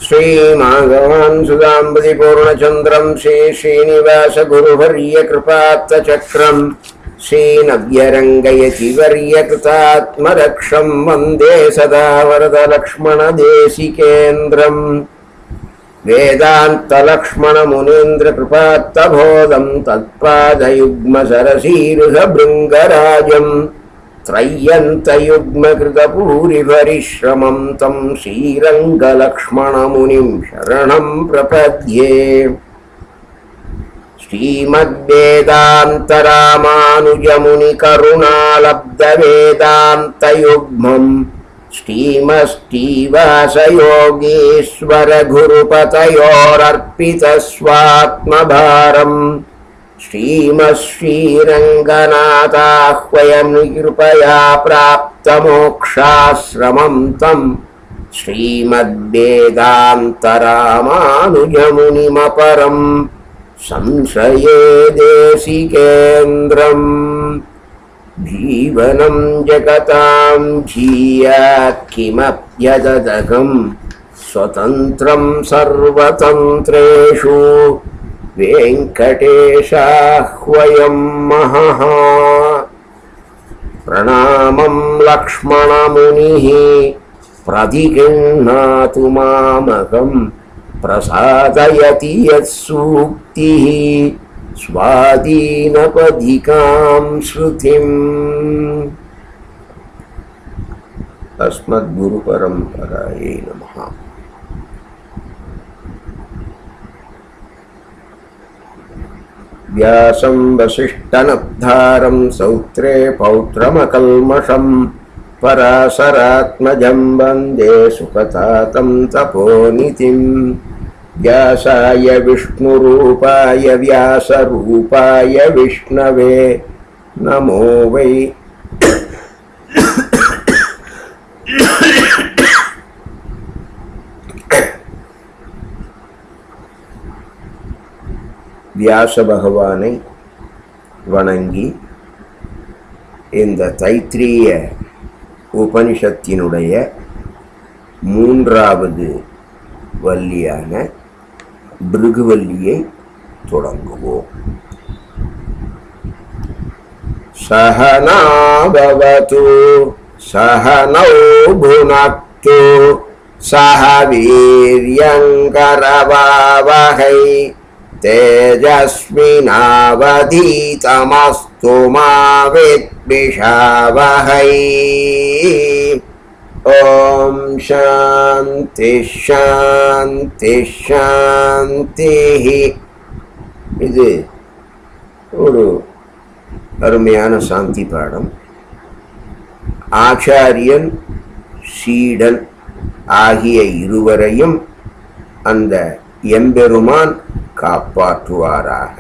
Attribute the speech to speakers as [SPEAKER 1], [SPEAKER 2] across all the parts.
[SPEAKER 1] श्रीमाघवान् सुदाम्बति पूर्णचन्द्रम् श्री श्रीनिवासगुरुवर्यकृपात्तचक्रम् श्रीनव्यरङ्गयतिवर्यकृतात्मरक्षम् वन्दे सदा वरदलक्ष्मणदेशिकेन्द्रम् वेदान्तलक्ष्मणमुनीन्द्रकृपात्तबोधम् तत्पादयुग्मसरसीरुहभृङ्गराजम् त्रय्यन्तयुग्मकृतपूरिपरिश्रमम् तं श्रीरङ्गलक्ष्मणमुनिं शरणं प्रपद्ये श्रीमद्वेदान्तरामानुजमुनिकरुणालब्धवेदान्तयुग्मम् श्रीमश्रीवासयोगीश्वरगुरुपतयोरर्पितस्वात्मभारम् श्रीमश्रीरङ्गनाथाह्वयं कृपया प्राप्तमोक्षाश्रमं तं श्रीमद्वेदान्तरामानुजमुनिमपरं संशये देशिकेन्द्रम् जीवनं जगतां जीयात् किमप्यददकम् स्वतन्त्रं सर्वतन्त्रेषु वेङ्कटेशाह्वयं महः प्रणामं लक्ष्मणमुनिः प्रतिगृह्णातु मामकं प्रसादयति यत्सूक्तिः स्वाधीनपदिकां श्रुतिम् अस्मद्गुरुपरम्परायै नमः व्यासं वसिष्ठनब्धारं सौत्रे पौत्रमकल्मषं पराशरात्मजं वन्दे सुखतातं तपोनितिं व्यासाय विष्णुरूपाय व्यासरूपाय विष्णवे नमो वै வியாச பகவானை வணங்கி இந்த தைத்திரிய உபனிஷத்தினுடைய மூன்றாவது வள்ளியான பிருகுவல்லியை தொடங்குவோம் சகனாபவது சகனௌ புனக்து சக வீரியங்கரவாவகை तेजस्विनावधीतमस्तु मा विद्विषावहै ॐ शान्तिः शान्तिः शान्तिः இது ஒரு அருமையான சாந்தி பாடம் ஆச்சாரியன் சீடன் ஆகிய இருவரையும் அந்த எம்பெருமான் காப்பாற்றுவாராக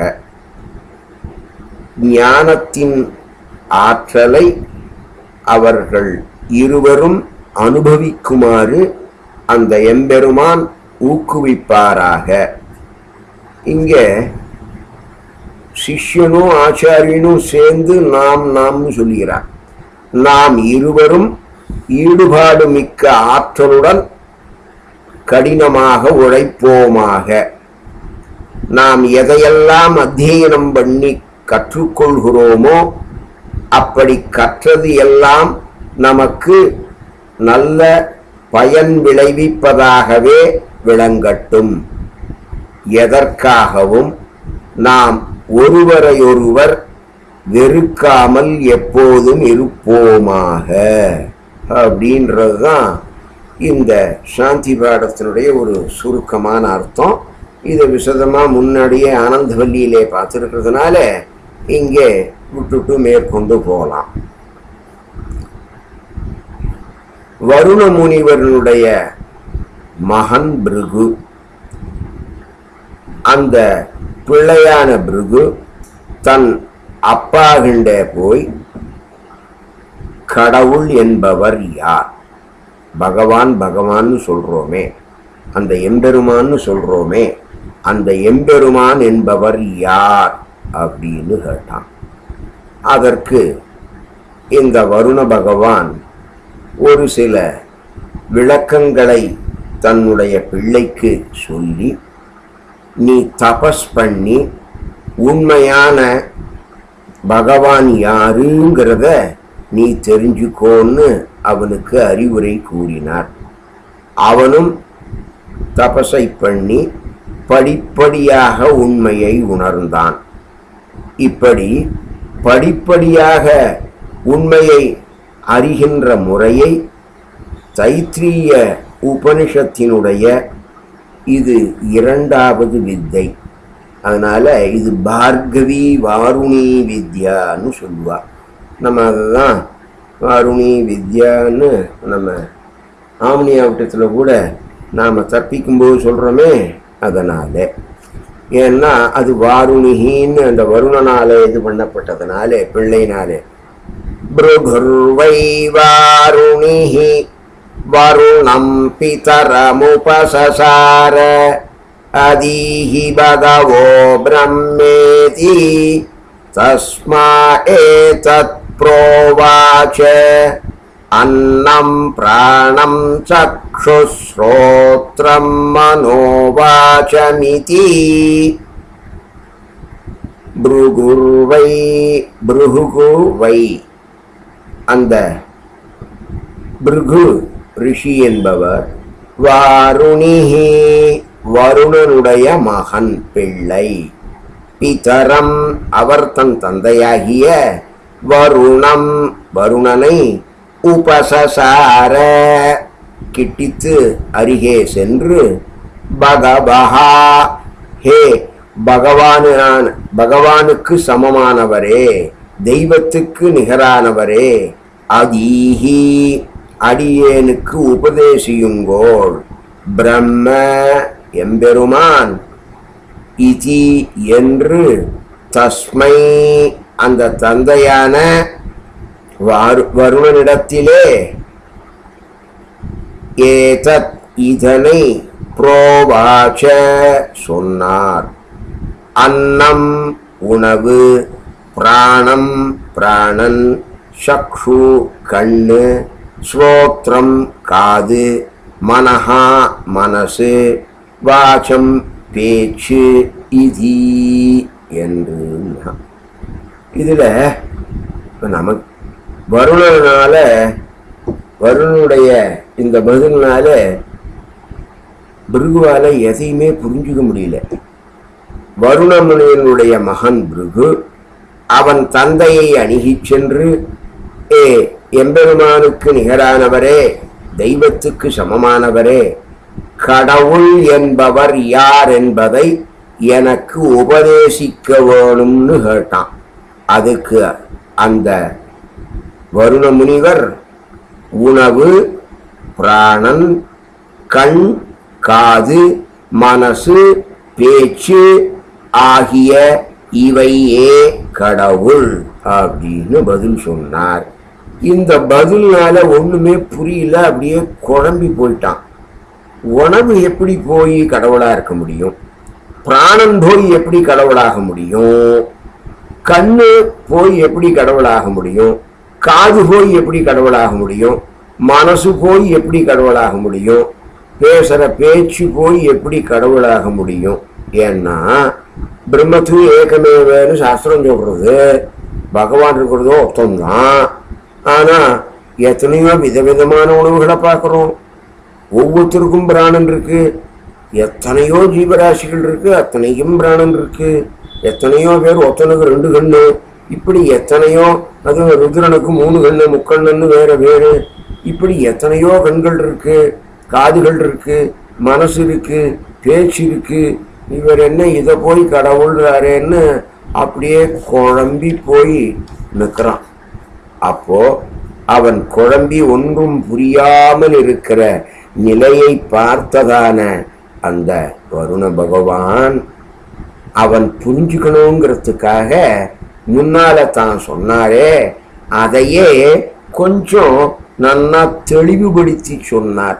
[SPEAKER 1] ஞானத்தின் ஆற்றலை அவர்கள் இருவரும் அனுபவிக்குமாறு அந்த எம்பெருமான் ஊக்குவிப்பாராக இங்கே சிஷ்யனும் ஆச்சாரியனும் சேர்ந்து நாம் நாம்னு சொல்கிறார் நாம் இருவரும் ஈடுபாடு மிக்க ஆற்றலுடன் கடினமாக உழைப்போமாக நாம் எதையெல்லாம் அத்தியனம் பண்ணி கற்றுக்கொள்கிறோமோ அப்படி கற்றது எல்லாம் நமக்கு நல்ல பயன் விளைவிப்பதாகவே விளங்கட்டும் எதற்காகவும் நாம் ஒருவரையொருவர் வெறுக்காமல் எப்போதும் இருப்போமாக அப்படின்றது தான் இந்த சாந்தி பாடத்தினுடைய ஒரு சுருக்கமான அர்த்தம் இதை விசதமாக முன்னாடியே ஆனந்தவல்லியிலே பார்த்துருக்கிறதுனால இங்கே விட்டுட்டு மேற்கொண்டு போகலாம் வருண முனிவரனுடைய மகன் பிருகு அந்த பிள்ளையான பிருகு தன் அப்பாகிண்ட போய் கடவுள் என்பவர் யார் பகவான் பகவான்னு சொல்றோமே அந்த எம்பெருமான்னு சொல்றோமே அந்த எம்பெருமான் என்பவர் யார் அப்படின்னு கேட்டான் அதற்கு இந்த வருண பகவான் ஒரு சில விளக்கங்களை தன்னுடைய பிள்ளைக்கு சொல்லி நீ தபஸ் பண்ணி உண்மையான பகவான் யாருங்கிறத நீ தெரிஞ்சுக்கோன்னு அவனுக்கு அறிவுரை கூறினார் அவனும் தபஸை பண்ணி படிப்படியாக உண்மையை உணர்ந்தான் இப்படி படிப்படியாக உண்மையை அறிகின்ற முறையை தைத்திரிய உபனிஷத்தினுடைய இது இரண்டாவது வித்தை அதனால இது பார்கவி வாருணி வித்யான்னு சொல்லுவா நம்ம அதுதான் வாருணி வித்யான்னு நம்ம ஆம்னியாவட்டத்தில் கூட நாம் தப்பிக்கும்போது சொல்கிறோமே அதனால ஏன்னா அது வாருணிகின்னு அந்த வருணனால இது பண்ணப்பட்டதுனாலே பிள்ளைனாலே பிருகுர்வை வாருணிஹி வருணம் பிதரமுபசசார அதீஹி பகவோ பிரம்மேதி தஸ்மா ஏதத் प्रोवाच अन्नं प्राणं चक्षुश्रोत्रं मनोवाचमिति भृगुर्வை பிருகு வை அந்த பிருகு ரிஷி என்பவர் வாருணிஹி வருணனுடைய மகன் பிள்ளை பிதரம் அவர் தன் தந்தையாகிய வருணம் வருணனை உபசசார கிட்டித்து அருகே சென்று பகவஹா ஹே பகவானான பகவானுக்கு சமமானவரே தெய்வத்துக்கு நிகரானவரே அதீஹி அடியேனுக்கு உபதேசியுங்கோள் பிரம்ம எம்பெருமான் இதி என்று தஸ்மை அந்த தந்தையான வாரு- வருணனிடத்திலே ஏதத் இதனை புரோவாச்ச சொன்னார் அன்னம் உணவு பிராணம் பிராணன் சக்ஷு கண்ணு ஸ்ரோத்ரம் காது மனஹா மனசு வாசம் பேச்சு இதி என்று இதில் இப்போ நமக்கு வருணனால வருணனுடைய இந்த பதில்னால பிருகுவால எதையுமே புரிஞ்சுக்க முடியல வருணமுனியனுடைய மகன் பிருகு அவன் தந்தையை அணுகிச் சென்று ஏ எம்பெருமானுக்கு நிகரானவரே தெய்வத்துக்கு சமமானவரே கடவுள் என்பவர் யார் என்பதை எனக்கு உபதேசிக்க வேணும்னு கேட்டான் அதுக்கு அந்த வருண முனிவர் உணவு பிராணன் கண் காது மனசு பேச்சு ஆகிய இவையே கடவுள் அப்படின்னு பதில் சொன்னார் இந்த பதில்னால ஒண்ணுமே புரியல அப்படியே குழம்பி போயிட்டான் உணவு எப்படி போய் கடவுளா இருக்க முடியும் பிராணன் போய் எப்படி கடவுளாக முடியும் கண்ணு போய் எப்படி கடவுளாக முடியும் காது போய் எப்படி கடவுளாக முடியும் மனசு போய் எப்படி கடவுளாக முடியும் பேசுற பேச்சு போய் எப்படி கடவுளாக முடியும் ஏன்னா பிரம்மத்து ஏகமேவேன்னு சாஸ்திரம் சொல்றது பகவான் இருக்கிறதோ ஒருத்தந்தான் ஆனா எத்தனையோ விதவிதமான உணவுகளை பார்க்குறோம் ஒவ்வொருத்தருக்கும் பிராணன் இருக்கு எத்தனையோ ஜீவராசிகள் இருக்கு அத்தனையும் பிராணன் இருக்கு எத்தனையோ பேர் ஒத்தனுக்கு ரெண்டு கண்ணு இப்படி எத்தனையோ அது ருத்ரனுக்கு மூணு கண்ணு முக்கண்ணுன்னு வேற வேறு இப்படி எத்தனையோ கண்கள் இருக்கு காதுகள் இருக்கு மனசு இருக்கு பேச்சு இருக்கு இவர் என்ன இதை போய் கடவுள்றாரேன்னு அப்படியே குழம்பி போய் நிற்கிறான் அப்போ அவன் குழம்பி ஒன்றும் புரியாமல் இருக்கிற நிலையை பார்த்ததான அந்த வருண பகவான் அவன் புரிஞ்சுக்கணுங்கிறதுக்காக முன்னால தான் சொன்னாரே அதையே கொஞ்சம் நன்னா தெளிவுபடுத்தி சொன்னார்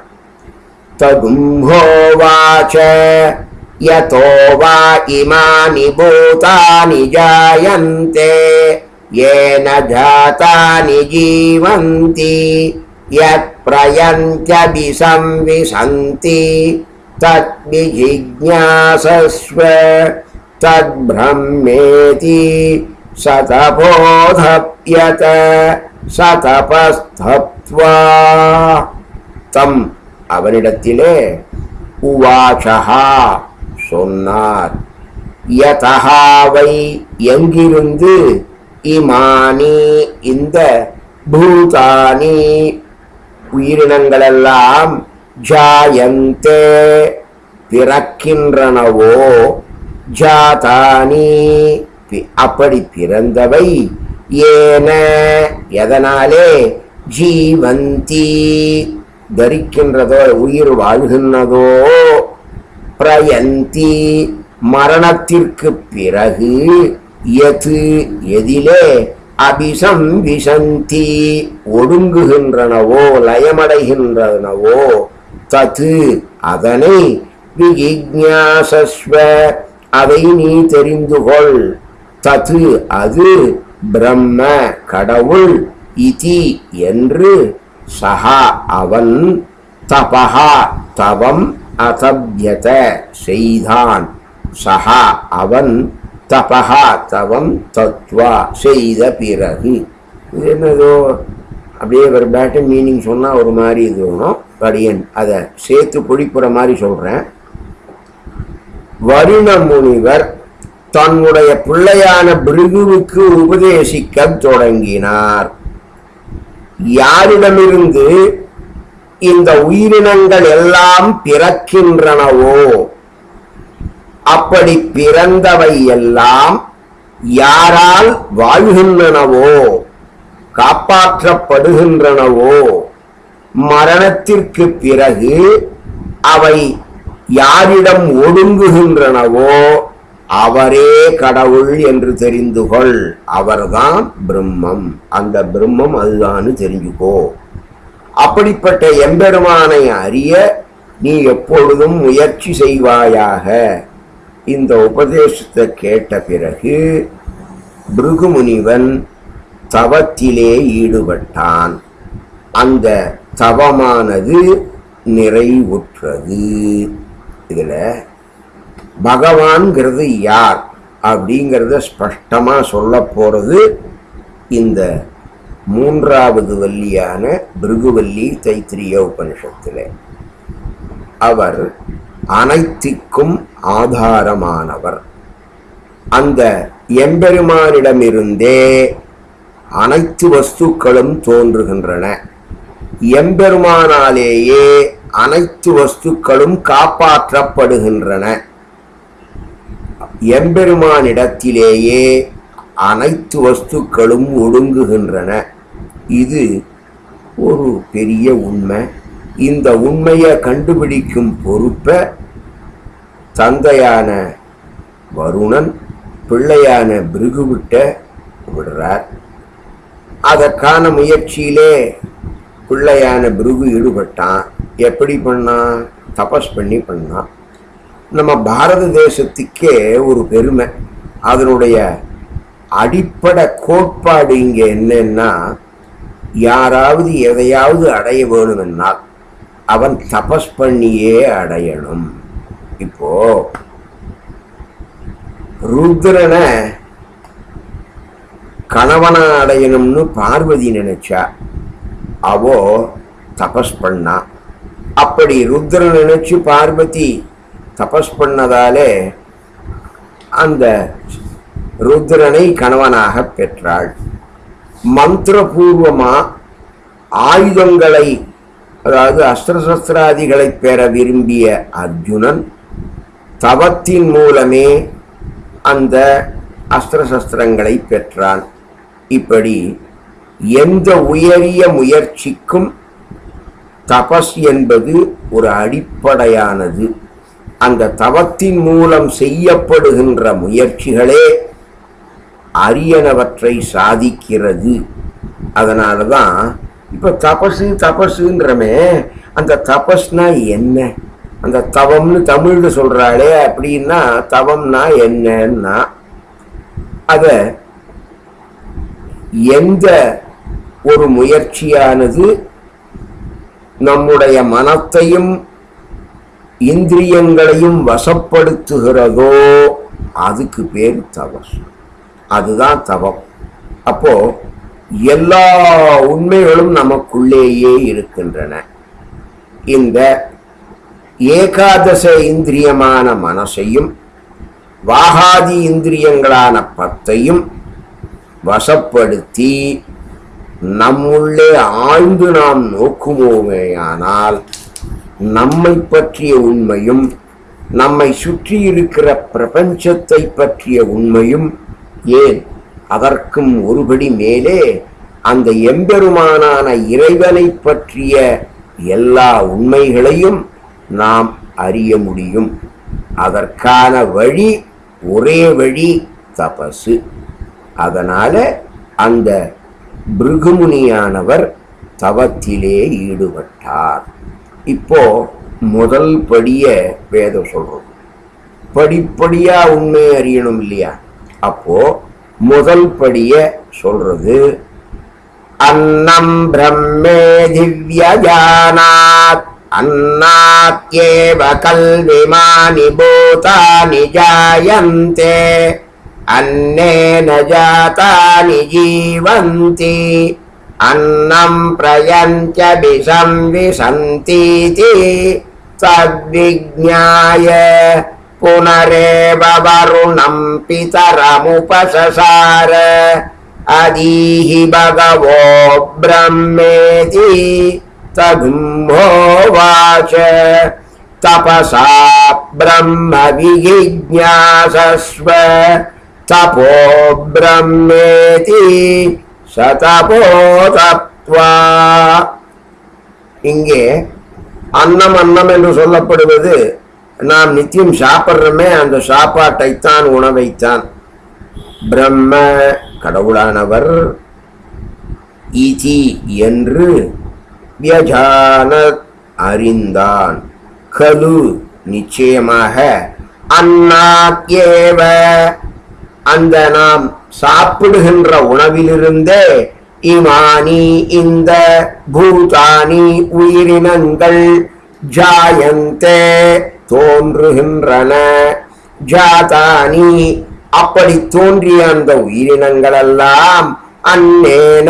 [SPEAKER 1] तगुम्होवाच यतो वा इमानि भूतानि जायन्ते येन जातानि जीवन्ति यत् प्रयन्त्यभिसंविशन्ति तद्विजिज्ञासस्व तद्ब्रह्मेति சதபோதப்யத சதபஸ்தப்வா தம் அவனிடத்திலே உவாச்சகா சொன்னார் யதகாவை எங்கிருந்து இமானி இந்த பூதானி உயிரினங்களெல்லாம் ஜாயந்தே பிறக்கின்றனவோ ஜாதானி பி- அப்படி பிறந்தவை ஏன எதனாலே ஜீவந்தி தரிக்கின்றதோ உயிர் வாழ்கின்றதோ பிரயந்தி மரணத்திற்கு பிறகு எது எதிலே அபிசம் விசந்தி ஒடுங்குகின்றனவோ லயமடைகின்றனவோ தது அதனை விஜிஜாசஸ்வ அதை நீ தெரிந்து கொள் தது அது பிரம்ம கடவுள் இதி என்று சஹா அவன் தபஹா தவம் அதப்யத செய்தான் சஹா அவன் தபஹா தவம் தத்வா செய்த பிறகு இது என்னதோ அப்படியே ஒரு பேட்டன் மீனிங் சொன்னால் ஒரு மாதிரி இது வேணும் படியன் அதை சேர்த்து பொழிப்புற மாதிரி சொல்கிறேன் வருண முனிவர் தன்னுடைய பிள்ளையான பிருகுவுக்கு உபதேசிக்கத் தொடங்கினார் யாரிடமிருந்து இந்த உயிரினங்கள் எல்லாம் பிறக்கின்றனவோ அப்படி பிறந்தவை எல்லாம் யாரால் வாழ்கின்றனவோ காப்பாற்றப்படுகின்றனவோ மரணத்திற்கு பிறகு அவை யாரிடம் ஒடுங்குகின்றனவோ அவரே கடவுள் என்று தெரிந்து கொள் அவர்தான் பிரம்மம் அந்த பிரம்மம் அதுதான்னு தெரிஞ்சுக்கோ அப்படிப்பட்ட எம்பெருமானை அறிய நீ எப்பொழுதும் முயற்சி செய்வாயாக இந்த உபதேசத்தை கேட்ட பிறகு பிருகுமுனிவன் தவத்திலே ஈடுபட்டான் அந்த தவமானது நிறைவுற்றது இதுல பகவான்கிறது யார் அப்படிங்கிறத ஸ்பஷ்டமா சொல்ல போறது இந்த மூன்றாவது வள்ளியான பிருகுவல்லி தைத்திரிய உபனிஷத்திலே அவர் அனைத்திற்கும் ஆதாரமானவர் அந்த எம்பெருமானிடமிருந்தே அனைத்து வஸ்துக்களும் தோன்றுகின்றன எம்பெருமானாலேயே அனைத்து வஸ்துக்களும் காப்பாற்றப்படுகின்றன எம்பெருமானிடத்திலேயே அனைத்து வஸ்துக்களும் ஒடுங்குகின்றன இது ஒரு பெரிய உண்மை இந்த உண்மையை கண்டுபிடிக்கும் பொறுப்பை தந்தையான வருணன் பிள்ளையான பிருகுவிட்ட விடுறார் அதற்கான முயற்சியிலே பிள்ளையான பிருகு ஈடுபட்டான் எப்படி பண்ணான் தபஸ் பண்ணி பண்ணான் நம்ம பாரத தேசத்துக்கே ஒரு பெருமை அதனுடைய அடிப்படை கோட்பாடு இங்க என்னன்னா யாராவது எதையாவது அடைய வேணுமென்னால் அவன் தபஸ் பண்ணியே அடையணும் இப்போ ருத்ரனை கணவனா அடையணும்னு பார்வதி நினைச்சா அவோ தபஸ் பண்ணா அப்படி ருத்ரன் நினைச்சு பார்வதி தபஸ் பண்ணதாலே அந்த ருத்ரனை கணவனாக பெற்றாள் மந்திரபூர்வமா ஆயுதங்களை அதாவது அஸ்திர சஸ்திராதிகளை பெற விரும்பிய அர்ஜுனன் தவத்தின் மூலமே அந்த அஸ்திர சஸ்திரங்களை பெற்றான் இப்படி எந்த உயரிய முயற்சிக்கும் தபஸ் என்பது ஒரு அடிப்படையானது அந்த தவத்தின் மூலம் செய்யப்படுகின்ற முயற்சிகளே அரியனவற்றை சாதிக்கிறது அதனால தான் இப்போ தபசு தபசுன்றமே அந்த தபஸ்னா என்ன அந்த தவம்னு தமிழ்ல சொல்றாளே அப்படின்னா தவம்னா என்னன்னா அத எந்த ஒரு முயற்சியானது நம்முடைய மனத்தையும் இந்திரியங்களையும் வசப்படுத்துகிறதோ அதுக்கு பேர் தபஸ் அதுதான் தவம் அப்போ எல்லா உண்மைகளும் நமக்குள்ளேயே இருக்கின்றன இந்த ஏகாதச இந்திரியமான மனசையும் வாகாதி இந்திரியங்களான பத்தையும் வசப்படுத்தி நம்முள்ளே ஆழ்ந்து நாம் நோக்குமோமேயானால் நம்மை பற்றிய உண்மையும் நம்மை சுற்றி இருக்கிற பிரபஞ்சத்தை பற்றிய உண்மையும் ஏன் அதற்கும் ஒருபடி மேலே அந்த எம்பெருமானான இறைவனை பற்றிய எல்லா உண்மைகளையும் நாம் அறிய முடியும் அதற்கான வழி ஒரே வழி தபசு அதனால அந்த பிருகுமுனியானவர் தவத்திலே ஈடுபட்டார் இப்போ முதல் படிய வேதம் சொல்றோம் படிப்படியா உண்மை அறியணும் இல்லையா அப்போ முதல் படிய சொல்றது அன்னம் பிரம்மே திவ்யஜானாத் அன்னாத்யேவ கல்விமானி பூதானி ஜாயந்தே अन्नेन जातानि जीवन्ति अन्नं प्रयन्त्यभिसंविशन्तीति तद्विज्ञाय पुनरेव वरुणं पितरमुपससार अदीहि भगवो ब्रह्मेति तगुम्भोवाच तपसा ब्रह्म विजिज्ञासस्व तपो ब्रह्मेति சதபோதத்வா இங்கே அன்னம் அன்னம் என்று சொல்லப்படுவது நாம் நித்தியம் சாப்பிட்றோமே அந்த சாப்பாட்டைத்தான் உணவைத்தான் பிரம்ம கடவுளானவர் இதி என்று வியஜான அறிந்தான் கலு நிச்சயமாக அன்னாத்யேவ அந்த நாம் சாப்பிடுகின்ற உணவிலிருந்தே இமானி இந்த பூதானி உயிரினங்கள் ஜாயந்தே தோன்றுகின்றன ஜாதானி அப்படி தோன்றிய அந்த உயிரினங்கள் எல்லாம் அன்னேன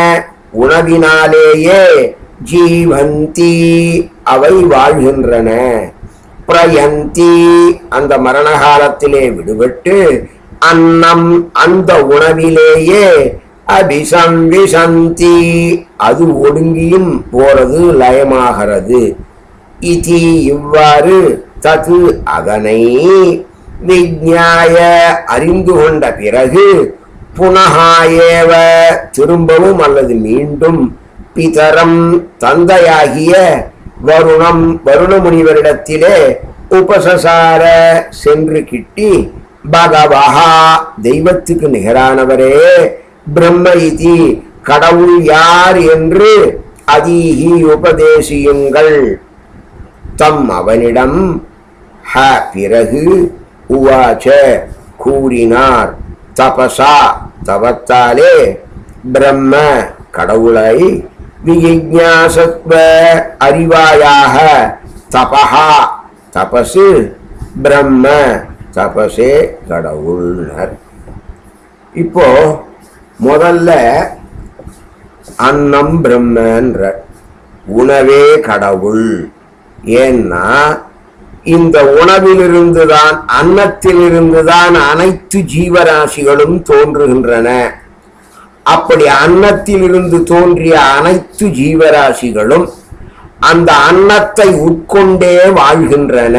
[SPEAKER 1] உணவினாலேயே ஜீவந்தி அவை வாழ்கின்றன பிரயந்தி அந்த மரண காலத்திலே விடுபட்டு அன்னம் அந்த உணவிலேயே அபிசம்விசந்தி அது ஒடுங்கியும் போறது லயமாகிறது இதி இவ்வாறு தது அதனை விஜ்ஞாய அறிந்து கொண்ட பிறகு புனகாயேவ திரும்பவும் அல்லது மீண்டும் பிதரம் தந்தையாகிய வருணம் வருண முனிவரிடத்திலே உபசசார சென்று கிட்டி பகவஹா தெய்வத்துக்கு நிகரானவரே பிரம்ம இதி கடவுள் யார் என்று அதீஹி உபதேசியுங்கள் தம் அவனிடம் ஹ பிறகு உவாச்ச கூறினார் தபசா தவத்தாலே பிரம்ம கடவுளை விஜிஞாசத்வ அறிவாயாக தபஹா தபசு பிரம்ம தபசே கடவுள்னர் இப்போ முதல்ல அன்னம் பிரம்மன்ற உணவே கடவுள் ஏன்னா இந்த உணவிலிருந்துதான் அன்னத்திலிருந்துதான் அனைத்து ஜீவராசிகளும் தோன்றுகின்றன அப்படி அன்னத்திலிருந்து தோன்றிய அனைத்து ஜீவராசிகளும் அந்த அன்னத்தை உட்கொண்டே வாழ்கின்றன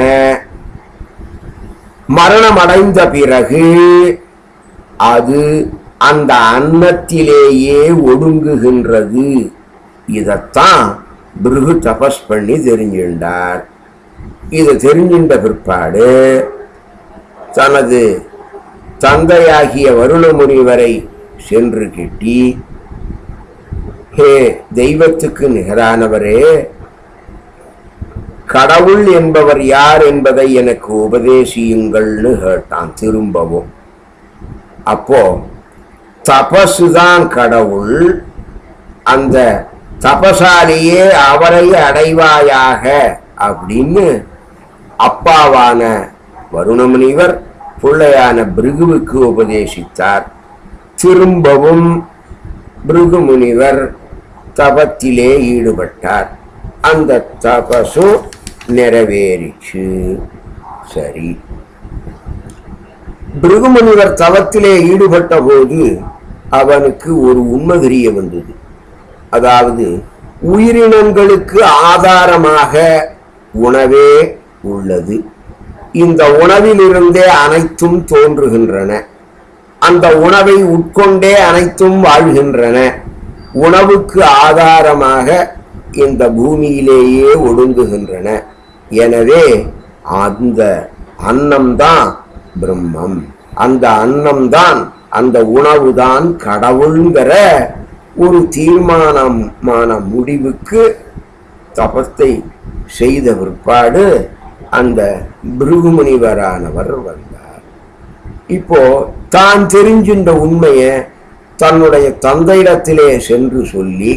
[SPEAKER 1] மரணமடைந்த பிறகு அது அந்த அன்னத்திலேயே ஒடுங்குகின்றது இதத்தான் பிருகு தபஸ் பண்ணி தெரிஞ்சின்றார் இது தெரிஞ்சின்ற பிற்பாடு தனது தந்தையாகிய வருண முனிவரை சென்று கிட்டி ஹே தெய்வத்துக்கு நிகரானவரே கடவுள் என்பவர் யார் என்பதை எனக்கு உபதேசியுங்கள்னு கேட்டான் திரும்பவும் அப்போ தபசு தான் கடவுள் அந்த தபசாலேயே அவரை அடைவாயாக அப்படின்னு அப்பாவான வருணமுனிவர் பிள்ளையான பிருகுவுக்கு உபதேசித்தார் திரும்பவும் பிருகு முனிவர் தபத்திலே ஈடுபட்டார் அந்த தபசும் நிறைவேறிச்சு சரி பிருகுமுனிவர் தவத்திலே ஈடுபட்ட போது அவனுக்கு ஒரு உண்மை தெரிய வந்தது அதாவது உயிரினங்களுக்கு ஆதாரமாக உணவே உள்ளது இந்த உணவிலிருந்தே அனைத்தும் தோன்றுகின்றன அந்த உணவை உட்கொண்டே அனைத்தும் வாழ்கின்றன உணவுக்கு ஆதாரமாக இந்த பூமியிலேயே ஒடுங்குகின்றன எனவே அந்த அன்னம்தான் பிரம்மம் அந்த அன்னம்தான் அந்த உணவுதான் கடவுள்ங்கிற ஒரு தீர்மானமான முடிவுக்கு தபத்தை செய்த பிற்பாடு அந்த பிருகுமுனிவரானவர் வந்தார் இப்போ தான் தெரிஞ்சின்ற உண்மையை தன்னுடைய தந்தையிடத்திலே சென்று சொல்லி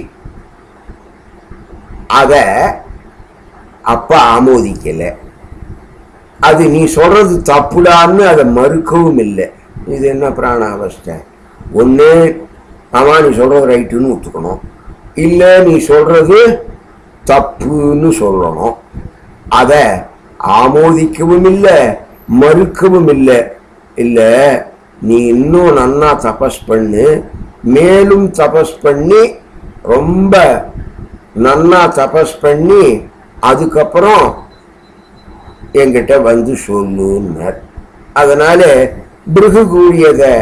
[SPEAKER 1] அத அப்பா ஆமோதிக்கல அது நீ சொல்றது தப்புடான்னு அதை மறுக்கவும் இல்லை இது என்ன பிராண அவஸ்தை ஒன்று ஆமா நீ சொல்றது ரைட்டுன்னு ஒத்துக்கணும் இல்லை நீ சொல்றது தப்புன்னு சொல்லணும் அதை ஆமோதிக்கவும் இல்லை மறுக்கவும் இல்லை இல்லை நீ இன்னும் நன்னா தபஸ் பண்ணு மேலும் தபஸ் பண்ணி ரொம்ப நன்னா தபஸ் பண்ணி அதுக்கப்புறம் என்கிட்ட வந்து சொல்லுன்னார் அதனால பிருகு கூறியதை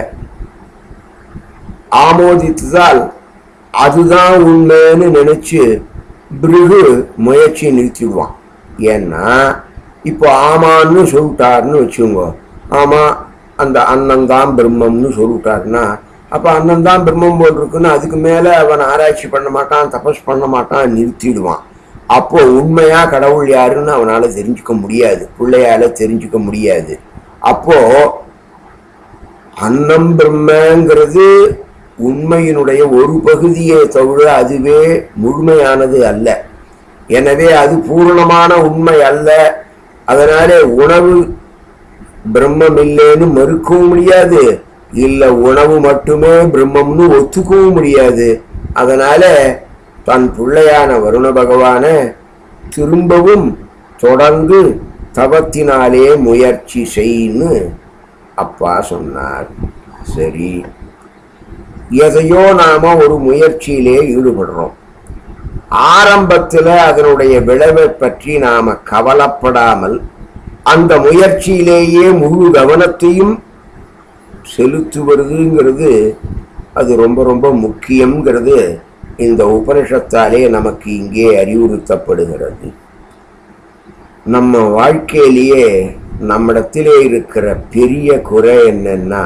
[SPEAKER 1] ஆமோதித்ததால் அதுதான் உண்மைன்னு நினைச்சு பிருகு முயற்சி நிறுத்திடுவான் ஏன்னா இப்போ ஆமான்னு சொல்லிட்டாருன்னு வச்சுக்கோங்க ஆமா அந்த அன்னம்தான் பிரம்மம்னு சொல்லிட்டாருன்னா அப்போ அன்னம்தான் பிரம்மம் போல் இருக்குன்னு அதுக்கு மேலே அவன் ஆராய்ச்சி பண்ண மாட்டான் தபஸ் பண்ண மாட்டான் நிறுத்திடுவான் அப்போ உண்மையா கடவுள் யாருன்னு அவனால தெரிஞ்சுக்க முடியாது பிள்ளையால தெரிஞ்சுக்க முடியாது அப்போ அன்னம் பிரம்மங்கிறது உண்மையினுடைய ஒரு பகுதியே தவிர அதுவே முழுமையானது அல்ல எனவே அது பூரணமான உண்மை அல்ல அதனாலே உணவு பிரம்மம் இல்லைன்னு மறுக்கவும் முடியாது இல்ல உணவு மட்டுமே பிரம்மம்னு ஒத்துக்கவும் முடியாது அதனால தன் பிள்ளையான வருண பகவான திரும்பவும் தொடர்ந்து தவத்தினாலே முயற்சி செய்ன்னு அப்பா சொன்னார் சரி எதையோ நாம ஒரு முயற்சியிலே ஈடுபடுறோம் ஆரம்பத்துல அதனுடைய விளைவை பற்றி நாம கவலைப்படாமல் அந்த முயற்சியிலேயே முழு கவனத்தையும் செலுத்துவதுங்கிறது அது ரொம்ப ரொம்ப முக்கியங்கிறது இந்த உபனிஷத்தாலே நமக்கு இங்கே அறிவுறுத்தப்படுகிறது நம்ம வாழ்க்கையிலேயே நம்மிடத்திலே இருக்கிற பெரிய குறை என்னன்னா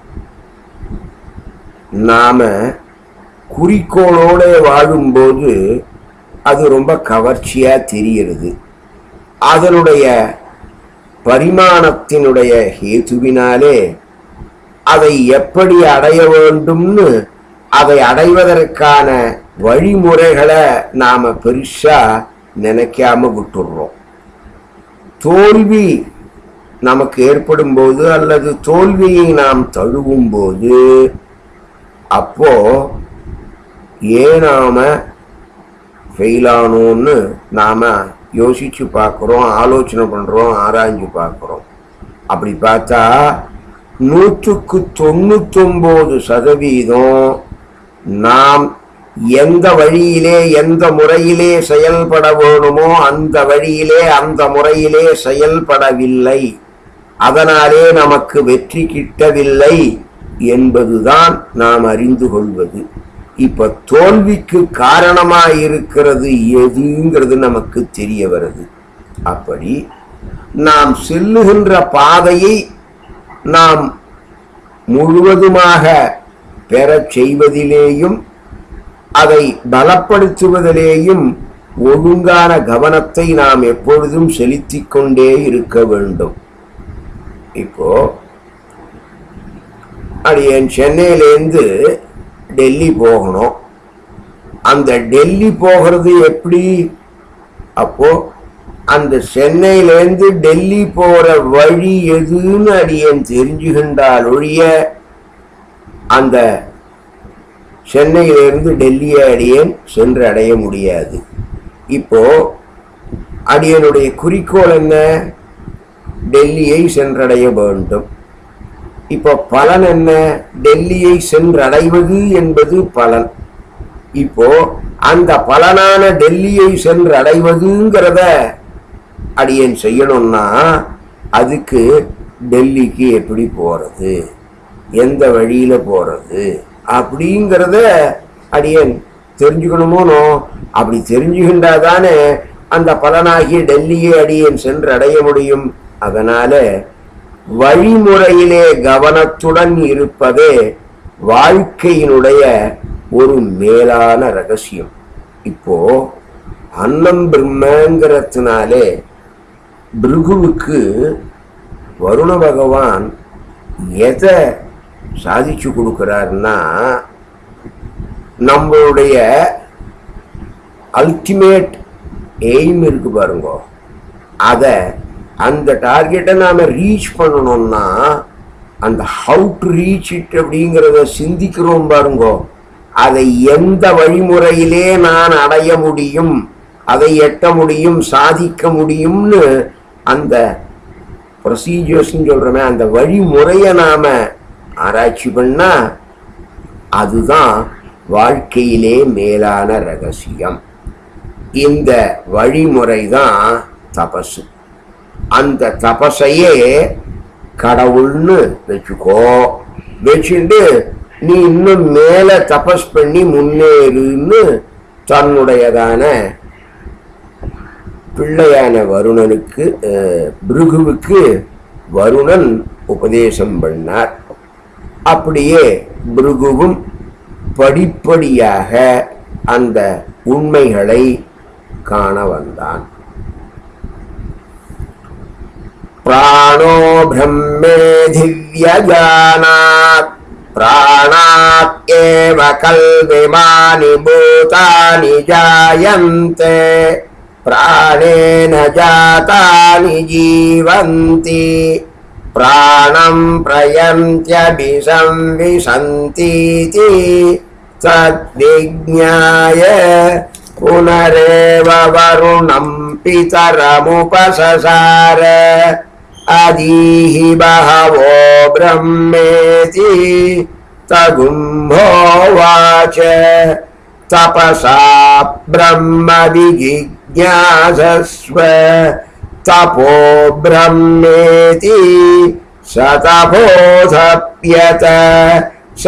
[SPEAKER 1] நாம குறிக்கோளோட வாழும்போது அது ரொம்ப கவர்ச்சியா தெரிகிறது அதனுடைய பரிமாணத்தினுடைய ஹேதுவினாலே அதை எப்படி அடைய வேண்டும்னு அதை அடைவதற்கான வழிமுறைகளை நாம பெருசா நினைக்காம விட்டுடுறோம் தோல்வி நமக்கு ஏற்படும் போது அல்லது தோல்வியை நாம் தழுவும் போது அப்போ ஏன் நாம ஃபெயில் ஆனோன்னு நாம யோசிச்சு பார்க்குறோம் ஆலோசனை பண்றோம் ஆராய்ஞ்சு பார்க்குறோம் அப்படி பார்த்தா நூற்றுக்கு தொண்ணூத்தொன்பது சதவீதம் நாம் எந்த வழியிலே எந்த முறையிலே செயல்பட வேணுமோ அந்த வழியிலே அந்த முறையிலே செயல்படவில்லை அதனாலே நமக்கு வெற்றி கிட்டவில்லை என்பதுதான் நாம் அறிந்து கொள்வது இப்ப தோல்விக்கு காரணமாய் இருக்கிறது எதுங்கிறது நமக்கு தெரிய வருது அப்படி நாம் செல்லுகின்ற பாதையை நாம் முழுவதுமாக பெறச் செய்வதிலேயும் அதை பலப்படுத்துவதிலேயும் ஒழுங்கான கவனத்தை நாம் எப்பொழுதும் செலுத்திக் கொண்டே இருக்க வேண்டும் இப்போ அடியேன் சென்னையிலேருந்து டெல்லி போகணும் அந்த டெல்லி போகிறது எப்படி அப்போ அந்த சென்னையிலேருந்து டெல்லி போற வழி எதுன்னு அடியேன் தெரிஞ்சுகின்றால் ஒழிய அந்த சென்னையிலிருந்து டெல்லியை அடியேன் சென்று அடைய முடியாது இப்போ அடியனுடைய குறிக்கோள் என்ன டெல்லியை சென்றடைய வேண்டும் இப்போ பலன் என்ன டெல்லியை சென்றடைவது என்பது பலன் இப்போ அந்த பலனான டெல்லியை சென்று அடைவதுங்கிறத அடியேன் செய்யணும்னா அதுக்கு டெல்லிக்கு எப்படி போறது எந்த வழியில போறது அப்படிங்கிறத அடியேன் தெரிஞ்சுக்கணுமோனோ அப்படி தெரிஞ்சுகின்றாதானே அந்த பலனாகிய டெல்லியை அடியேன் சென்று அடைய முடியும் அதனால வழிமுறையிலே கவனத்துடன் இருப்பதே வாழ்க்கையினுடைய ஒரு மேலான ரகசியம் இப்போ அன்னம் பிரம்மங்கிறதுனாலே பிருகுவுக்கு வருண பகவான் எதை சாதிச்சு கொடுக்கிறாருன்னா நம்மளுடைய அல்டிமேட் எய்ம் இருக்கு பாருங்க அதை அந்த டார்கெட்டை நாம ரீச் பண்ணணும்னா அந்த ஹவு டு ரீச் இட் அப்படிங்கிறத சிந்திக்கிறோம் பாருங்க அதை எந்த வழிமுறையிலே நான் அடைய முடியும் அதை எட்ட முடியும் சாதிக்க முடியும்னு அந்த ப்ரொசீஜர்ஸ்ன்னு சொல்கிறோமே அந்த வழிமுறையை நாம ஆராய்ச்சி பண்ணா அதுதான் வாழ்க்கையிலே மேலான ரகசியம் இந்த வழிமுறை தான் தபசு அந்த தபசையே கடவுள்னு வச்சுக்கோ வச்சுட்டு நீ இன்னும் மேல தபஸ் பண்ணி முன்னேறுன்னு தன்னுடையதான பிள்ளையான வருணனுக்கு அஹ், பிருகுவுக்கு வருணன் உபதேசம் பண்ணார் அப்படியே பிருகுவும் படிப்படியாக அந்த உண்மைகளை காண வந்தான் प्राणो ब्रह्मेधिव्यजानात् प्राणात् एव कल्विमानि भूतानि जायन्ते प्राणेन जातानि जीवन्ति प्राणं प्रयन्त्यभिसंविशन्तीति तद्विज्ञाय पुनरेव वरुणं पितरमुपससार अदीहि बहवो ब्रह्मेति तगुम्भोवाच तपसा ब्रह्म विजिज्ञासस्व तपो ब्रह्मेति स तपोधप्यत स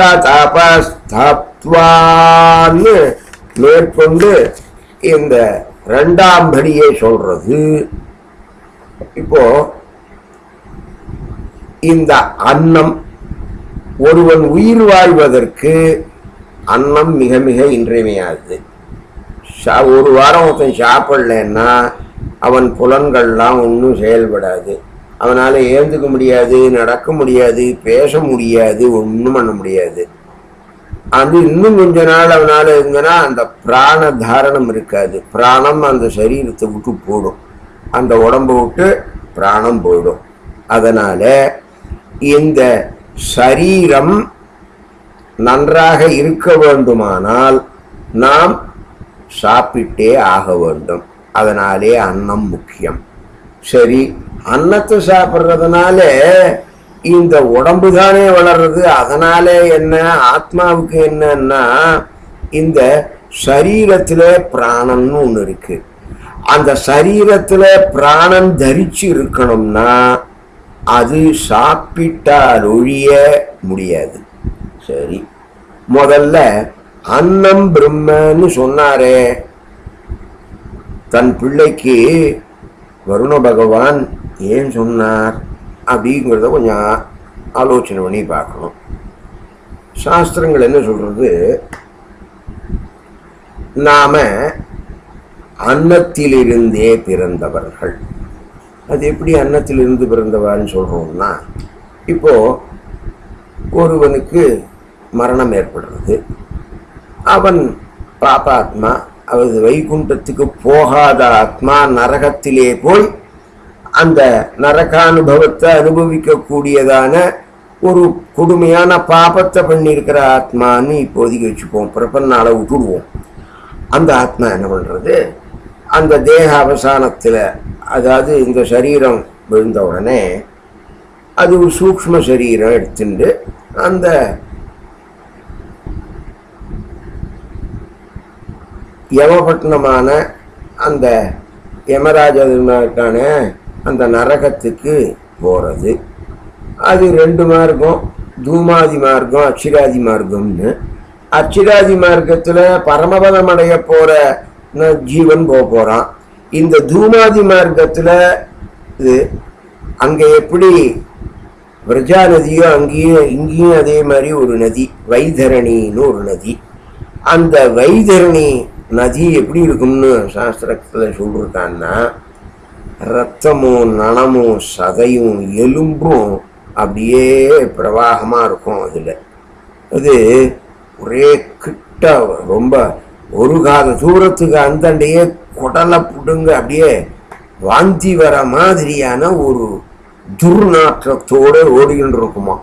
[SPEAKER 1] தபஸ்தப்வான்னு மேற்கொண்டு இந்த ரெண்டாம் படியை சொல்றது இப்போ இந்த அன்னம் ஒருவன் உயிர் வாழ்வதற்கு அன்னம் மிக மிக இன்றியமையாதது சா- ஒரு வாரம் ஒருத்தன் சாப்பிடலன்னா அவன் புலன்கள்லாம் ஒன்றும் செயல்படாது அவனால் ஏந்துக்க முடியாது நடக்க முடியாது பேச முடியாது ஒன்றும் பண்ண முடியாது அது இன்னும் கொஞ்ச நாள் அவனால இருந்தனா அந்த பிராண தாரணம் இருக்காது பிராணம் அந்த சரீரத்தை விட்டு போடும் அந்த உடம்பை விட்டு பிராணம் போயிடும் அதனால இந்த சரீரம் நன்றாக இருக்க வேண்டுமானால் நாம் சாப்பிட்டே ஆக வேண்டும் அதனாலே அன்னம் முக்கியம் சரி அன்னத்தை சாப்பிட்றதுனால இந்த உடம்பு தானே வளர்றது அதனால என்ன ஆத்மாவுக்கு என்னன்னா இந்த சரீரத்துல பிராணம்னு ஒண்ணு இருக்கு அந்த சரீரத்துல பிராணன் தரிச்சு இருக்கணும்னா அது சாப்பிட்டால் ஒழிய முடியாது சரி முதல்ல அன்னம் பிரம்மன்னு சொன்னாரே தன் பிள்ளைக்கு வருண பகவான் ஏன் சொன்னார் அப்படிங்கிறத கொஞ்சம் ஆலோசனை பண்ணி பார்க்கணும் சாஸ்திரங்கள் என்ன சொல்றது நாம அன்னத்திலிருந்தே பிறந்தவர்கள் அது எப்படி அன்னத்திலிருந்து பிறந்தவான்னு சொல்றோம்னா இப்போ ஒருவனுக்கு மரணம் ஏற்படுறது அவன் பாபாத்மா அது வைகுண்டத்துக்கு போகாத ஆத்மா நரகத்திலே போய் அந்த நரகானுபவத்தை அனுபவிக்கக்கூடியதான ஒரு கொடுமையான பாபத்தை பண்ணியிருக்கிற ஆத்மான்னு இப்போதைக்கு வச்சுப்போம் பிரபன்னால விட்டுடுவோம் அந்த ஆத்மா என்ன பண்றது அந்த தேக அவசானத்தில் அதாவது இந்த சரீரம் விழுந்த உடனே அது ஒரு சூக்ஷ்ம சரீரம் எடுத்துட்டு அந்த யமபட்டினமான அந்த யமராஜான அந்த நரகத்துக்கு போகிறது அது ரெண்டு மார்க்கம் தூமாதி மார்க்கம் அச்சிராதி மார்க்கம்னு அச்சிராதி மார்க்கத்தில் பரமபதம் அடைய போகிற ஜீவன் போக போகிறான் இந்த தூமாதி மார்க்கத்தில் இது அங்கே எப்படி விரஜா நதியோ அங்கேயும் இங்கேயும் அதே மாதிரி ஒரு நதி வைதரணின்னு ஒரு நதி அந்த வைதரணி நதி எப்படி இருக்கும்னு சாஸ்திரத்தில் சொல்லிருக்கான்னா ரத்தமும் நனமும் சதையும் எலும்பும் அப்படியே பிரவாகமாக இருக்கும் அதில் அது ஒரே கிட்ட ரொம்ப ஒரு காத தூரத்துக்கு அந்தண்டையே குடலை புடுங்க அப்படியே வாந்தி வர மாதிரியான ஒரு துர்நாற்றத்தோடு ஓடிக்கிட்டு இருக்குமா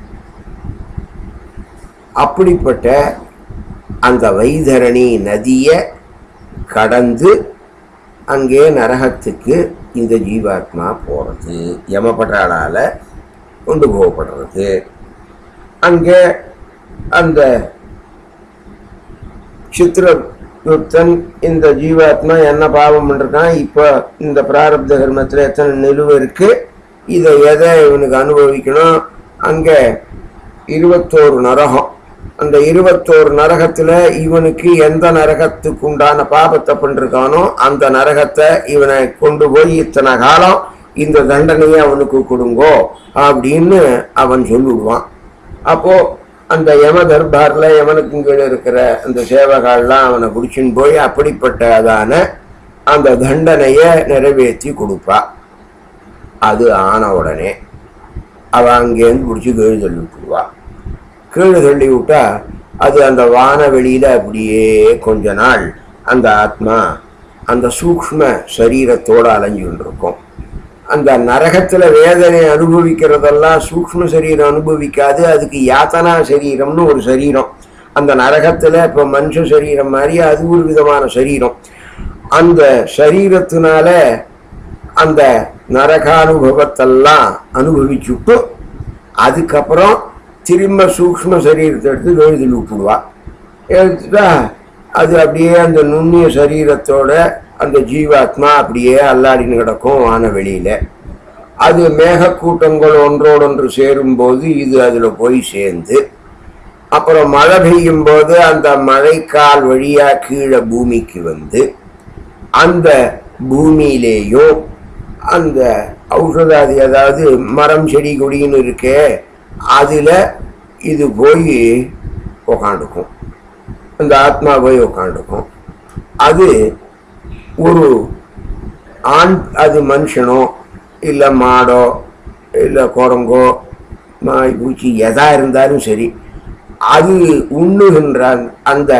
[SPEAKER 1] அப்படிப்பட்ட அந்த வைதரணி நதியை கடந்து அங்கே நரகத்துக்கு இந்த ஜீவாத்மா போகிறது யமபட்டாளால் கொண்டு போகப்படுறது அங்கே அந்த சித்திரகுப்தன் இந்த ஜீவாத்மா என்ன பாவம் பண்ணிருக்கான் இப்போ இந்த பிராரப்த கர்மத்தில் எத்தனை நிலுவை இருக்கு இதை எதை இவனுக்கு அனுபவிக்கணும் அங்கே இருபத்தோரு நரகம் அந்த இருபத்தோரு நரகத்துல இவனுக்கு எந்த நரகத்துக்கு உண்டான பாபத்தை பண்ணிருக்கானோ அந்த நரகத்தை இவனை கொண்டு போய் இத்தனை காலம் இந்த தண்டனையை அவனுக்கு கொடுங்கோ அப்படின்னு அவன் சொல்லிடுவான் அப்போ அந்த யம தர்பார்ல யமனுக்கு கீழே இருக்கிற அந்த சேவகால்லாம் அவனை பிடிச்சின்னு போய் அப்படிப்பட்டதான அந்த தண்டனையை நிறைவேற்றி கொடுப்பா அது ஆன உடனே அவன் அங்கேருந்து பிடிச்சி கீழே தள்ளி விட்டுருவா கீழே தள்ளி விட்டா அது அந்த வானவெளியில அப்படியே கொஞ்ச நாள் அந்த ஆத்மா அந்த சூக்ஷ்ம சரீரத்தோட அலைஞ்சுட்டு இருக்கும் அந்த நரகத்துல வேதனை அனுபவிக்கிறதெல்லாம் சூக்ஷ்ம சரீரம் அனுபவிக்காது அதுக்கு யாத்தனா சரீரம்னு ஒரு சரீரம் அந்த நரகத்துல இப்ப மனுஷ சரீரம் மாதிரி அது ஒரு விதமான சரீரம் அந்த சரீரத்தினால அந்த நரகானுபவத்தெல்லாம் அனுபவிச்சுட்டு அதுக்கப்புறம் திரும்ப சூக்ஷ்ம சரீரத்தை எடுத்து எழுதில் விட்டுடுவா எடுத்துட்டா அது அப்படியே அந்த நுண்ணிய சரீரத்தோட அந்த ஜீவாத்மா அப்படியே அல்லாடின்னு கிடக்கும் வான வெளியில அது மேகக்கூட்டங்கள் ஒன்றோடொன்று சேரும்போது இது அதில் போய் சேர்ந்து அப்புறம் மழை பெய்யும் போது அந்த மழைக்கால் வழியா கீழே பூமிக்கு வந்து அந்த பூமியிலேயும் அந்த ஔஷதாதி அதாவது மரம் செடி கொடின்னு இருக்கே அதில் இது போய் உக்காண்டுக்கும் அந்த ஆத்மா போய் உக்காண்டுக்கும் அது ஒரு ஆண் அது மனுஷனோ இல்லை மாடோ இல்லை குரங்கோ நாய் பூச்சி எதா இருந்தாலும் சரி அது உண்ணுகின்ற அந்த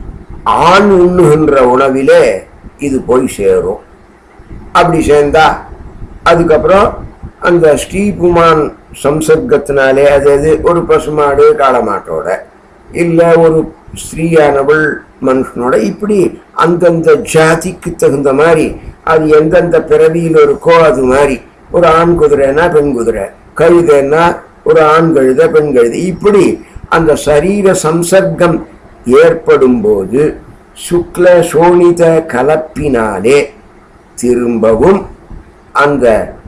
[SPEAKER 1] ஆண் உண்ணுகின்ற உணவிலே இது போய் சேரும் அப்படி சேர்ந்தா அதுக்கப்புறம் அந்த ஸ்ரீபுமான் சம்சர்க்கத்தினாலே அது அது ஒரு பசுமாடு காளமாட்டோட இல்லை ஒரு ஸ்ரீயானவள் மனுஷனோட இப்படி அந்தந்த ஜாதிக்கு தகுந்த மாதிரி அது எந்தெந்த பிறவியில் இருக்கோ அது மாதிரி ஒரு ஆண் குதிரைனா பெண் குதிரை கழுதைன்னா ஒரு ஆண் கழுதை பெண் கழுதை இப்படி அந்த சரீர சம்சர்க்கம் ஏற்படும் போது சுக்ல சோனித கலப்பினாலே திரும்பவும் அந்த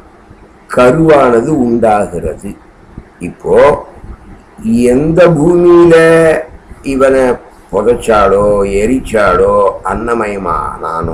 [SPEAKER 1] கருவானது உண்டாகிறது இப்போ எந்த பூமியில இவனை புதைச்சாலோ எரிச்சாலோ அன்னமயமானானோ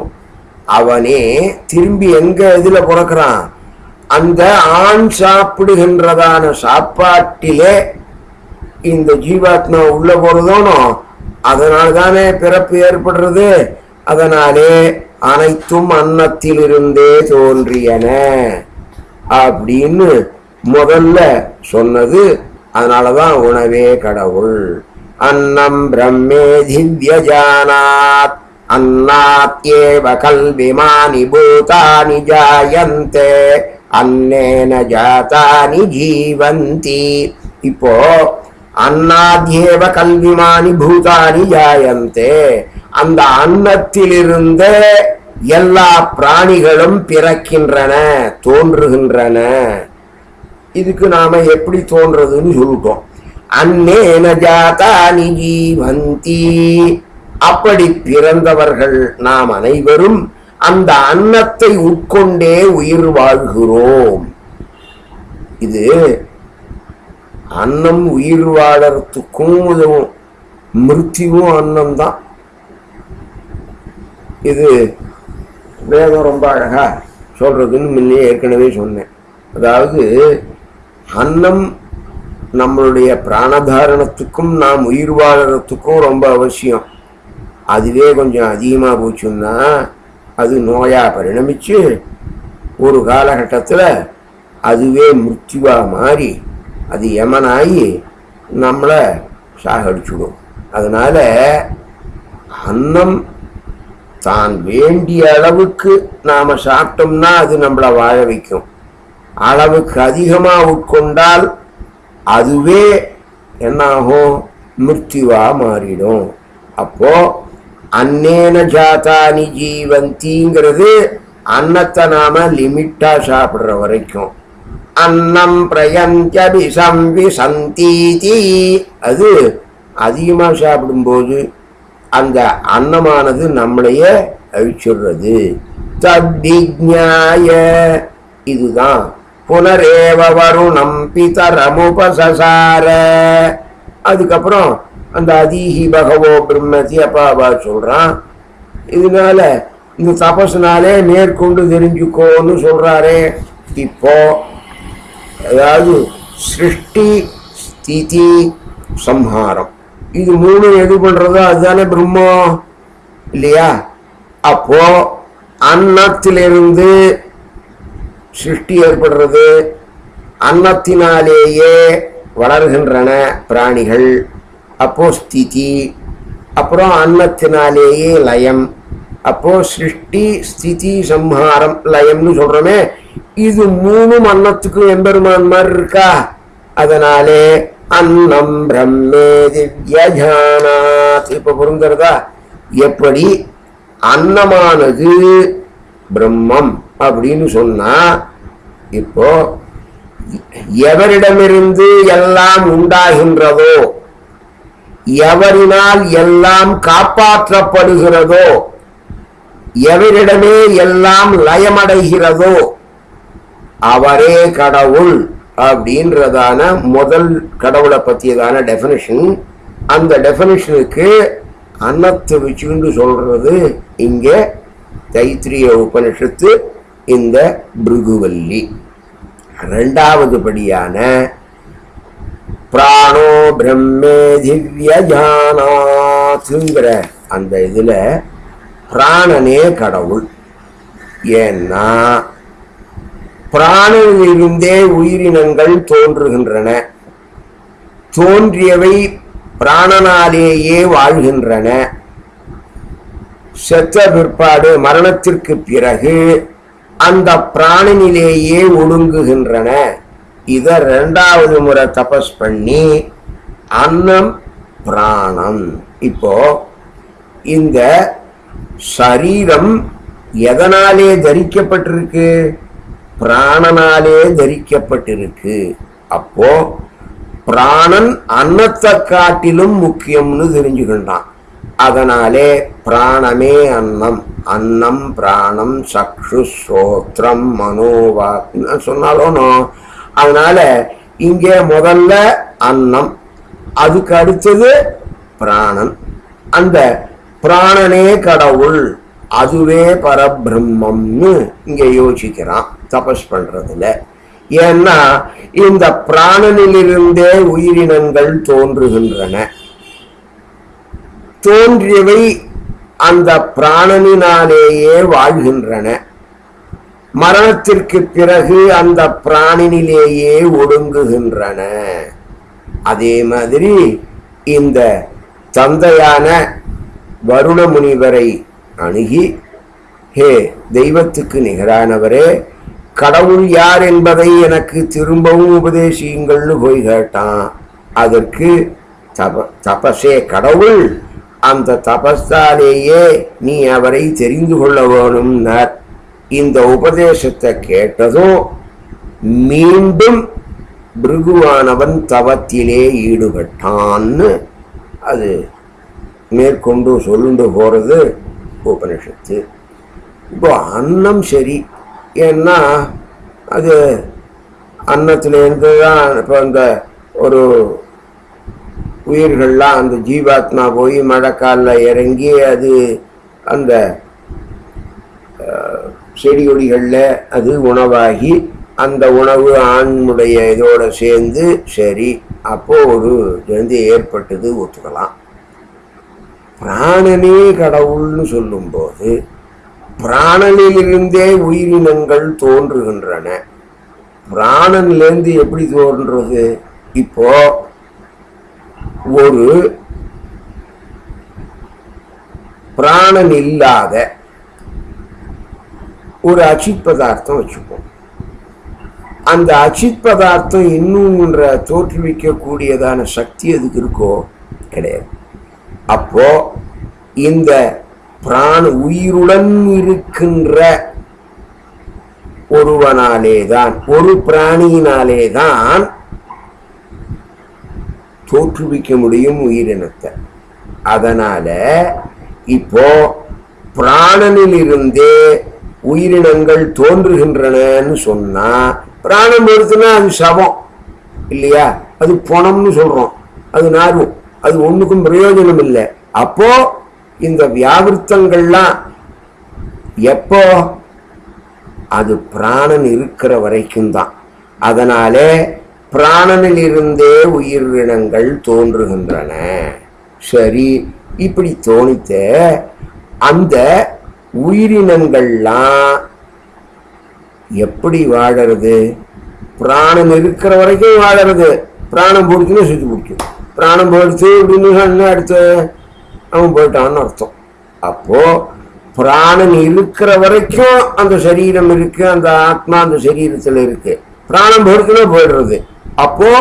[SPEAKER 1] அவனே திரும்பி எங்க இதுல பிறக்கிறான் அந்த ஆண் சாப்பிடுகின்றதான சாப்பாட்டிலே இந்த ஜீவாத்மா உள்ள போறதோனோ அதனால தானே பிறப்பு ஏற்படுறது அதனாலே அனைத்தும் அன்னத்திலிருந்தே தோன்றியன அப்படின்னு முதல்ல சொன்னது அதனாலதான் உணவே கடவுள் அன்னம் பிரம்மேதி வியஜானாத் அன்னாத்யேவ கல்விமானி பூதானி ஜாயந்தே அன்னேன ஜாதானி ஜீவந்தி இப்போ அன்னாத்யேவ கல்விமானி பூதானி ஜாயந்தே அந்த அன்னத்திலிருந்த எல்லா பிராணிகளும் பிறக்கின்றன தோன்றுகின்றன இதுக்கு நாம எப்படி தோன்றதுன்னு சொல்லிட்டோம் அன்னேன ஜாதானி ஜீவந்தி அப்படி பிறந்தவர்கள் நாம் அனைவரும் அந்த அன்னத்தை உட்கொண்டே உயிர் வாழ்கிறோம் இது அன்னம் உயிர் வாழறதுக்கும் உதவும் மிருத்தியும் அன்னம் தான் இது வேதம் ரொம்ப அழகா சொல்றதுன்னு முன்னே ஏற்கனவே சொன்னேன் அதாவது அன்னம் நம்மளுடைய பிராணதாரணத்துக்கும் நாம் உயிர் வாழறதுக்கும் ரொம்ப அவசியம் அதுவே கொஞ்சம் அதிகமாக போச்சுன்னா அது நோயா பரிணமிச்சு ஒரு காலகட்டத்தில் அதுவே மிருத்யுவா மாறி அது யமனாகி நம்மளை சாகடிச்சுடும் அதனால அன்னம் தான் வேண்டிய அளவுக்கு நாம சாப்பிட்டோம்னா அது நம்மளை வாழ வைக்கும் அளவுக்கு அதிகமா உட்கொண்டால் அதுவே என்னாகும் மிருத்யுவா மாறிடும் அப்போ அன்னேன ஜாதானி ஜீவந்திங்கிறது அன்னத்தை நாம லிமிட்டா சாப்பிடுற வரைக்கும் அன்னம் பிரயஞ்சபி சம்பிசந்தீதி அது அதிகமா சாப்பிடும்போது அந்த அன்னமானது நம்மளையே அழிச்சுடுறது தத்விஜாய இதுதான் புனரேவ வருணம் பிதரமுபசசார அதுக்கப்புறம் அந்த அதீஹி பகவோ பிரம்மதி அப்பாவா சொல்றான் இதனால இந்த தபசுனாலே மேற்கொண்டு தெரிஞ்சுக்கோன்னு சொல்றாரே இப்போ அதாவது சிருஷ்டி ஸ்திதி சம்ஹாரம் இது மூணு எது பண்றதோ அதுதானே பிரம்மம் இல்லையா அப்போ அன்னத்திலிருந்து சிருஷ்டி ஏற்படுறது அன்னத்தினாலேயே வளர்கின்றன பிராணிகள் அப்போ ஸ்திதி அப்புறம் அன்னத்தினாலேயே லயம் அப்போ சிருஷ்டி ஸ்திதி சம்ஹாரம் லயம்னு சொல்றோமே இது மூணும் அன்னத்துக்கும் எம்பெருமான் மாதிரி இருக்கா அதனாலே அன்னம் பிரம்மே திவ்யஜானாத் இப்ப பொருந்துறதா எப்படி அன்னமானது பிரம்மம் அப்படின்னு சொன்னா இப்போ எவரிடமிருந்து எல்லாம் உண்டாகின்றதோ எவரினால் எல்லாம் காப்பாற்றப்படுகிறதோ எவரிடமே எல்லாம் லயமடைகிறதோ அவரே கடவுள் அப்படின்றதான முதல் கடவுளை பற்றியதான டெஃபினிஷன் அந்த டெஃபினிஷனுக்கு அன்னத்தை வச்சுக்கிண்டு சொல்றது இங்கே தைத்திரிய உபனிஷத்து இந்த பிருகுவல்லி ரெண்டாவது படியான பிராணோ பிரம்மே திவ்யஜானாத்துங்கிற அந்த இதுல பிராணனே கடவுள் ஏன்னா பிராணனிலிருந்தே உயிரினங்கள் தோன்றுகின்றன தோன்றியவை பிராணனாலேயே வாழ்கின்றன செத்த பிற்பாடு மரணத்திற்கு பிறகு அந்த பிராணனிலேயே ஒடுங்குகின்றன இத ரெண்டாவது முறை தபஸ் பண்ணி அன்னம் பிராணம் இப்போ இந்த சரீரம் எதனாலே தரிக்கப்பட்டிருக்கு பிராணனாலே தரிக்கப்பட்டிருக்கு அப்போ பிராணன் அன்னத்தை காட்டிலும் முக்கியம்னு தெரிஞ்சுக்கின்றான் அதனாலே பிராணமே அன்னம் அன்னம் பிராணம் சக்ஷு ஸ்ரோத்ரம் மனோவா சொன்னாலும் அதனால இங்கே முதல்ல அன்னம் அதுக்கு அடுத்தது பிராணன் அந்த பிராணனே கடவுள் அதுவே பரபிரம்மம்னு இங்க யோசிக்கிறான் தபஸ் பண்றதுல ஏன்னா இந்த பிராணனிலிருந்தே உயிரினங்கள் தோன்றுகின்றன தோன்றியவை அந்த பிராணனினாலேயே வாழ்கின்றன மரணத்திற்கு பிறகு அந்த பிராணனிலேயே ஒடுங்குகின்றன அதே மாதிரி இந்த தந்தையான வருண முனிவரை அணுகி ஹே தெய்வத்துக்கு நிகரானவரே கடவுள் யார் என்பதை எனக்கு திரும்பவும் உபதேசியுங்கள்னு போய் கேட்டான் அதற்கு தப தபசே கடவுள் அந்த தபஸாலேயே நீ அவரை தெரிந்து கொள்ள வேணும்னார் இந்த உபதேசத்தை கேட்டதும் மீண்டும் பிருகுவானவன் தவத்திலே ஈடுபட்டான்னு அது மேற்கொண்டு சொல்லுண்டு போகிறது உபனிஷத்து இப்போ அன்னம் சரி ஏன்னா அது அன்னத்துலேருந்து தான் இப்போ அந்த ஒரு உயிர்கள்லாம் அந்த ஜீவாத்மா போய் மழைக்காலில் இறங்கி அது அந்த அஹ், செடி கொடிகளில் அது உணவாகி அந்த உணவு ஆண்முடைய இதோட சேர்ந்து சரி அப்போ ஒரு ஜெயந்தி ஏற்பட்டது ஒத்துக்கலாம் பிராணனே கடவுள்னு சொல்லும்போது பிராணனிலிருந்தே உயிரினங்கள் தோன்றுகின்றன பிராணனிலிருந்து எப்படி தோன்றுறது இப்போ ஒரு பிராணன் இல்லாத ஒரு அச்சித் பதார்த்தம் வச்சுப்போம் அந்த அச்சித் பதார்த்தம் இன்னும்ன்ற தோற்றுவிக்கக்கூடியதான சக்தி அதுக்கு இருக்கோ கிடையாது அப்போ இந்த பிராண உயிருடன் இருக்கின்ற ஒருவனாலே தான் ஒரு பிராணியினாலே தான் தோற்றுவிக்க முடியும் உயிரினத்தை அதனால இப்போ பிராணனில் இருந்தே உயிரினங்கள் தோன்றுகின்றனன்னு சொன்னா பிராணம் எடுத்துனா அது சவம் இல்லையா அது பணம்னு சொல்றோம் அது நாரும் அது ஒண்ணுக்கும் பிரயோஜனம் இல்லை அப்போ இந்த வியாவிருத்தங்கள்லாம் எப்போ அது பிராணன் இருக்கிற வரைக்கும் தான் அதனாலே பிராணனில் இருந்தே உயிரினங்கள் தோன்றுகின்றன சரி இப்படி தோணித்த அந்த உயிரினங்கள்லாம் எப்படி வாழறது பிராணம் இருக்கிற வரைக்கும் வாழறது பிராணம் போடுச்சுன்னா சுற்றி பிடிக்கும் பிராணம் போடுச்சு அப்படின்னு சொன்னா அடுத்து அவன் போயிட்டான்னு அர்த்தம் அப்போ பிராணன் இருக்கிற வரைக்கும் அந்த சரீரம் இருக்கு அந்த ஆத்மா அந்த சரீரத்துல இருக்கு பிராணம் போடுச்சுன்னா போயிடுறது அப்போ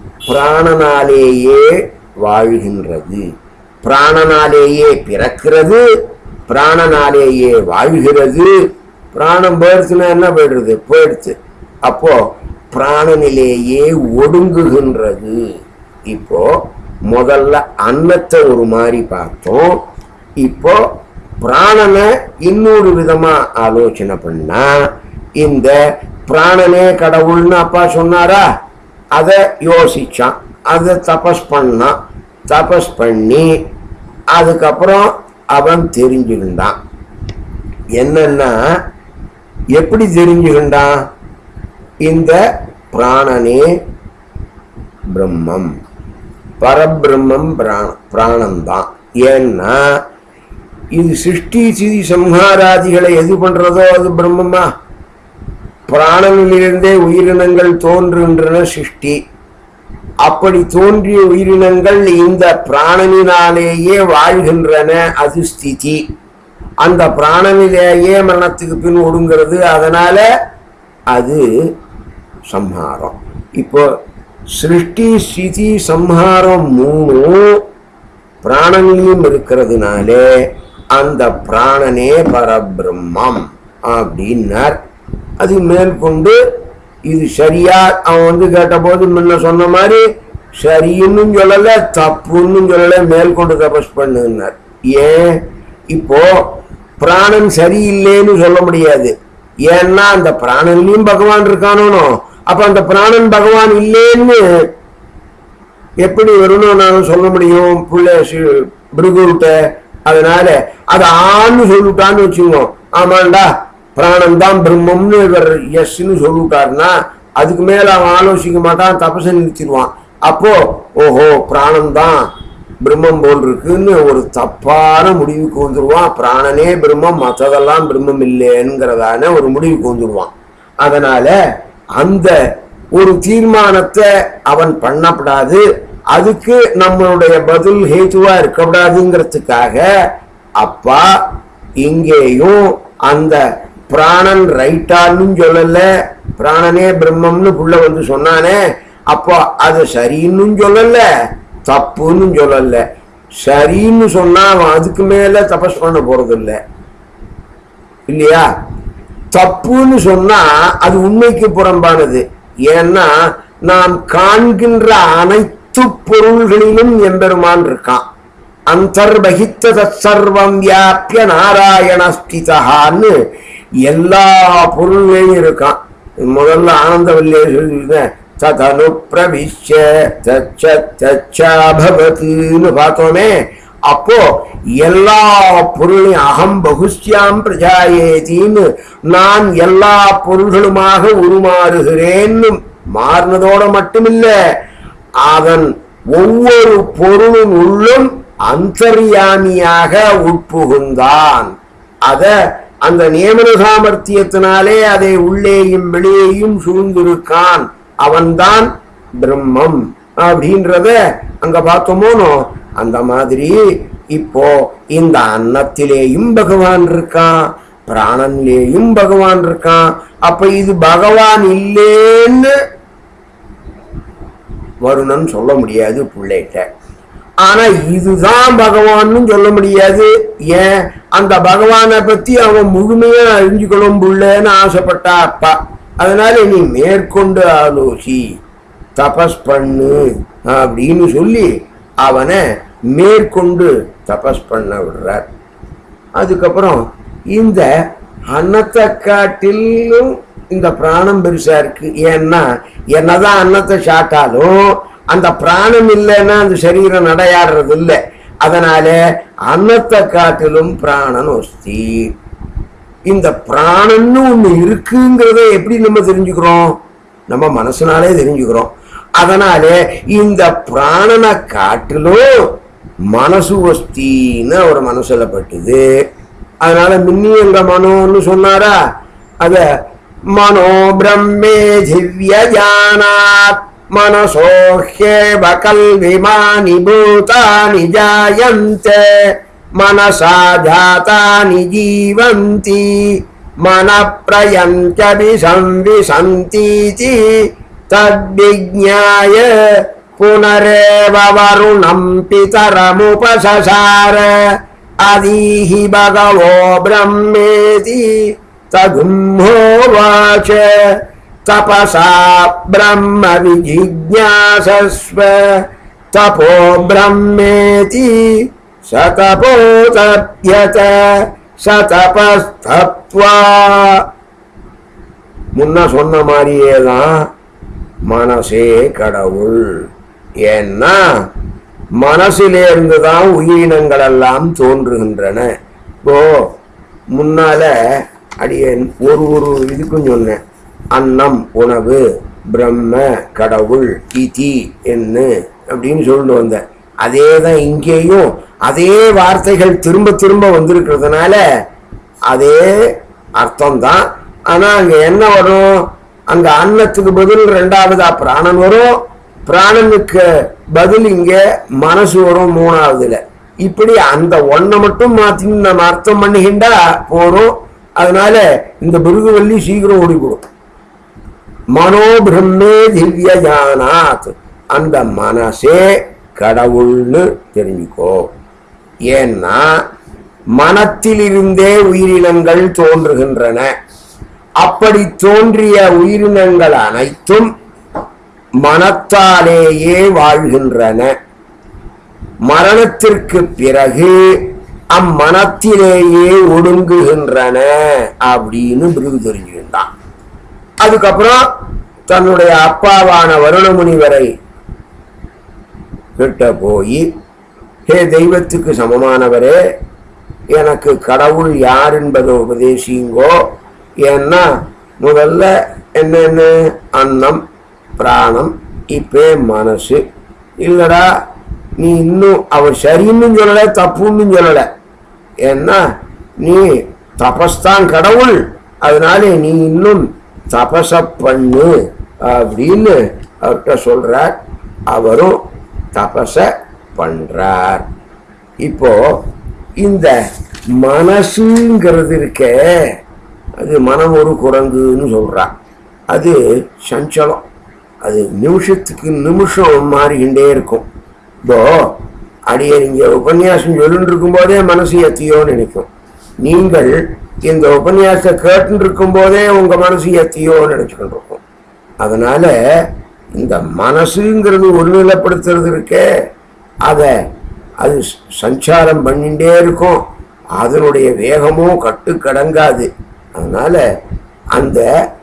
[SPEAKER 1] பிராணனாலேயே வாழ்கின்றது பிராணனாலேயே பிறக்கிறது பிராணனாலேயே வாழ்கிறது பிராணம் போயிடுச்சுன்னா என்ன போயிடுறது போயிடுச்சு அப்போ பிராணனிலேயே ஒடுங்குகின்றது இப்போ முதல்ல அன்னத்தை ஒரு மாதிரி பார்த்தோம் இப்போ பிராணனை இன்னொரு விதமா ஆலோசனை பண்ணா இந்த பிராணனே கடவுள்னு அப்பா சொன்னாரா அதை யோசிச்சான் அதை தபஸ் பண்ணான் தபஸ் பண்ணி அதுக்கப்புறம் அவன் தெரிஞ்சுக்கிட்டான் என்னன்னா எப்படி தெரிஞ்சுக்கிட்டான் இந்த பிராணனே பிரம்மம் பரபிரம்மம் பிராண பிராணம்தான் ஏன்னா இது சிருஷ்டி சிதி சம்ஹாராதிகளை எது பண்றதோ அது பிரம்மமா பிராணனிலிருந்தே உயிரினங்கள் தோன்றுகின்றன சிருஷ்டி அப்படி தோன்றிய உயிரினங்கள் இந்த பிராணனினாலேயே வாழ்கின்றன அது ஸ்திதி அந்த பிராணனிலேயே மரணத்துக்கு பின் ஒடுங்கிறது அதனால அது சம்ஹாரம் இப்போ சிருஷ்டி ஸ்திதி சம்ஹாரம் மூணும் பிராணனிலும் இருக்கிறதுனாலே அந்த பிராணனே பரபிரம்மம் அப்படின்னார் அது மேற்கொண்டு இது சரியா அவன் வந்து கேட்டபோது முன்ன சொன்ன மாதிரி சரின்னு சொல்லல தப்புன்னு சொல்லல மேற்கொண்டு தபஸ் பண்ணுன்னார் ஏன் இப்போ பிராணன் சரியில்லைன்னு சொல்ல முடியாது ஏன்னா அந்த பிராணன்லயும் பகவான் இருக்கானோ அப்ப அந்த பிராணன் பகவான் இல்லைன்னு எப்படி வரும்னு நான் சொல்ல முடியும் பிள்ளை பிருகுட்ட அதனால அது ஆன்னு சொல்லிட்டான்னு வச்சுக்கோ ஆமாண்டா பிராணம் தான் பிரம்மம்னு இவர் எஸ்ன்னு சொல்லிட்டாருன்னா அதுக்கு மேல அவன் ஆலோசிக்க மாட்டான் தபசை நிறுத்திடுவான் அப்போ ஓஹோ பிராணம் தான் பிரம்மம் போல் இருக்குன்னு ஒரு தப்பான முடிவுக்கு வந்துடுவான் பிராணனே பிரம்மம் மற்றதெல்லாம் பிரம்மம் இல்லைங்கிறதான ஒரு முடிவுக்கு வந்துடுவான் அதனால அந்த ஒரு தீர்மானத்தை அவன் பண்ணப்படாது அதுக்கு நம்மளுடைய பதில் ஹேத்துவா இருக்கக்கூடாதுங்கிறதுக்காக அப்பா இங்கேயும் அந்த பிராணன் ரைட்டான்னு சொல்லல பிராணனே பிரம்மம்னு புள்ள வந்து சொன்னானே அப்போ அது சரின்னு சொல்லல தப்புன்னு சொல்லல சரின்னு சொன்னா அவன் அதுக்கு மேல தபஸ் பண்ண போறது இல்ல இல்லையா தப்புன்னு சொன்னா அது உண்மைக்கு புறம்பானது ஏன்னா நாம் காண்கின்ற அனைத்து பொருள்களிலும் எம்பெருமான் இருக்கான் அந்தர்பகித்த தற்சர்வம் வியாபிய நாராயணஸ்திதான்னு எல்லா பொருள்களையும் இருக்கான் முதல்ல ஆனந்தவல்லியே சொல்லியிருந்தேன் ததனு பிரவிஷ்ய தச்ச தச்சாபவத்துன்னு பார்த்தோமே அப்போ எல்லா பொருளையும் அகம் பகுஷ்யாம் பிரஜாயேதின்னு நான் எல்லா பொருள்களுமாக உருமாறுகிறேன்னு மாறினதோட மட்டுமில்ல அதன் ஒவ்வொரு பொருளும் உள்ளும் அந்தர்யாமியாக உட்புகுந்தான் அத அந்த நியமன சாமர்த்தியத்தினாலே அதை உள்ளேயும் வெளியேயும் சூழ்ந்திருக்கான் அவன்தான் பிரம்மம் அப்படின்றத அங்க பார்த்தோமோனோ அந்த மாதிரி இப்போ இந்த அன்னத்திலேயும் பகவான் இருக்கான் பிராணன்லேயும் பகவான் இருக்கான் அப்ப இது பகவான் இல்லேன்னு வருணன் சொல்ல முடியாது பிள்ளைகிட்ட ஆனா இதுதான் பகவான்னு சொல்ல முடியாது ஏன் அந்த பகவானை பத்தி அவன் முழுமையா அறிஞ்சுக்கணும் புள்ளன்னு ஆசைப்பட்டா அப்பா அதனால நீ மேற்கொண்டு ஆலோசி தபஸ் பண்ணு அப்படின்னு சொல்லி அவனை மேற்கொண்டு தபஸ் பண்ண விடுறார் அதுக்கப்புறம் இந்த அன்னத்தை காட்டிலும் இந்த பிராணம் பெருசா இருக்கு ஏன்னா என்னதான் அன்னத்தை சாட்டாலும் அந்த பிராணம் இல்லைன்னா அந்த சரீரம் நடையாடுறது இல்லை அதனால அன்னத்தை காட்டிலும் பிராணன் ஒஸ்தி இந்த பிராணன்னு ஒண்ணு இருக்குங்கிறத எப்படி நம்ம தெரிஞ்சுக்கிறோம் நம்ம மனசுனாலே தெரிஞ்சுக்கிறோம் அதனால இந்த பிராணனை காட்டிலும் மனசு ஒஸ்தின்னு அவர் மனசுல பட்டுது அதனால மின்னி எங்க மனோன்னு சொன்னாரா அத மனோ பிரம்மே திவ்ய ஜானாத் மனசோஹ்யேவ கல்விமானி பூதானி ஜாயந்தே मनसा जातानि जीवन्ति मनप्रयन्त्यपि संविशन्तीति तद्विज्ञाय पुनरेव वरुणं पितरमुपससार अदीहि भगवो ब्रह्मेति तगुम्होवाच तपसा ब्रह्म विजिज्ञासस्व तपो ब्रह्मेति சதபோதப்யத சதபஸ்தத்வா முன்ன சொன்ன மாதிரியே தான் மனசே கடவுள் ஏன்னா மனசிலே இருந்து தான் உயிரினங்கள் எல்லாம் தோன்றுகின்றன இப்போ முன்னால அடியேன் ஒரு ஒரு இதுக்கும் சொன்னேன் அன்னம் உணவு பிரம்ம கடவுள் இதி என்ன அப்படின்னு சொல்லிட்டு வந்தேன் அதே தான் இங்கேயும் அதே வார்த்தைகள் திரும்ப திரும்ப வந்திருக்கிறதுனால அதே அர்த்தம் தான் ஆனா அங்க என்ன வரும் அங்க அன்னத்துக்கு பதில் ரெண்டாவதா பிராணன் வரும் பிராணனுக்கு பதில் இங்க மனசு வரும் மூணாவதுல இப்படி அந்த ஒன்னை மட்டும் மாத்தி நம்ம அர்த்தம் பண்ணிக்கிண்டா போறோம் அதனால இந்த பிருகுவல்லி சீக்கிரம் ஓடிவிடும் மனோ பிரம்மே திவ்ய ஜானாத் அந்த மனசே கடவுள்னு தெரிஞ்சுக்கோ ஏன்னா மனத்திலிருந்தே உயிரினங்கள் தோன்றுகின்றன அப்படி தோன்றிய உயிரினங்கள் அனைத்தும் மனத்தாலேயே வாழ்கின்றன மரணத்திற்கு பிறகு அம்மனத்திலேயே ஒடுங்குகின்றன அப்படின்னு பிரிவு தெரிஞ்சுக்கிட்டான் அதுக்கப்புறம் தன்னுடைய அப்பாவான வருணமுனிவரை கிட்ட போய் ஹே தெய்வத்துக்கு சமமானவரே எனக்கு கடவுள் யார் என்பதை உபதேசிங்கோ ஏன்னா முதல்ல என்னென்ன அன்னம் பிராணம் இப்பே மனசு இல்லடா நீ இன்னும் அவர் சரின்னு சொல்லலை தப்புன்னு சொல்லலை ஏன்னா நீ தபஸ்தான் கடவுள் அதனால நீ இன்னும் தபச பண்ணு அப்படின்னு அவர்கிட்ட சொல்றார் அவரும் தபச பண்றார் இப்போ இந்த மனசுங்கிறது இருக்க அது மனம் ஒரு குரங்குன்னு சொல்றா அது சஞ்சலம் அது நிமிஷத்துக்கு நிமிஷம் மாறிக்கிண்டே இருக்கும் இப்போ அடியே நீங்க உபன்யாசம் சொல்லிட்டு இருக்கும்போதே மனசு எத்தியோ நினைக்கும் நீங்கள் இந்த உபன்யாசத்தை கேட்டு இருக்கும் போதே உங்க மனசு எத்தியோ நினைச்சுக்கிட்டு இருக்கும் அதனால இந்த மனசுங்கிறது ஒருநிலைப்படுத்துறது இருக்கே அதை அது சஞ்சாரம் பண்ணிட்டே இருக்கும் அதனுடைய வேகமும் கட்டுக்கடங்காது அதனால அந்த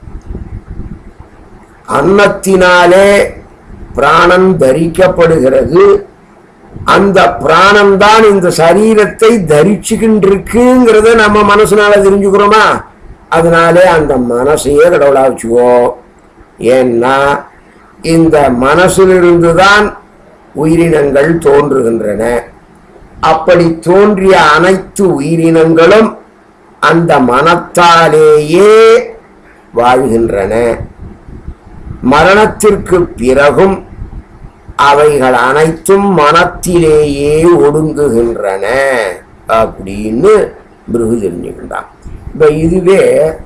[SPEAKER 1] அன்னத்தினாலே பிராணன் தரிக்கப்படுகிறது அந்த பிராணம் தான் இந்த சரீரத்தை தரிச்சுக்கிட்டு இருக்குங்கிறத நம்ம மனசுனால தெரிஞ்சுக்கிறோமா அதனாலே அந்த மனசையே கடவுளா வச்சுக்குவோம் ஏன்னா இந்த மனசிலிருந்து தான் உயிரினங்கள் தோன்றுகின்றன அப்படி தோன்றிய அனைத்து உயிரினங்களும் அந்த மனத்தாலேயே வாழ்கின்றன மரணத்திற்கு பிறகும் அவைகள் அனைத்தும் மனத்திலேயே ஒடுங்குகின்றன அப்படின்னு பிருகு தெரிஞ்சுக்கிட்டான் இப்ப இதுவே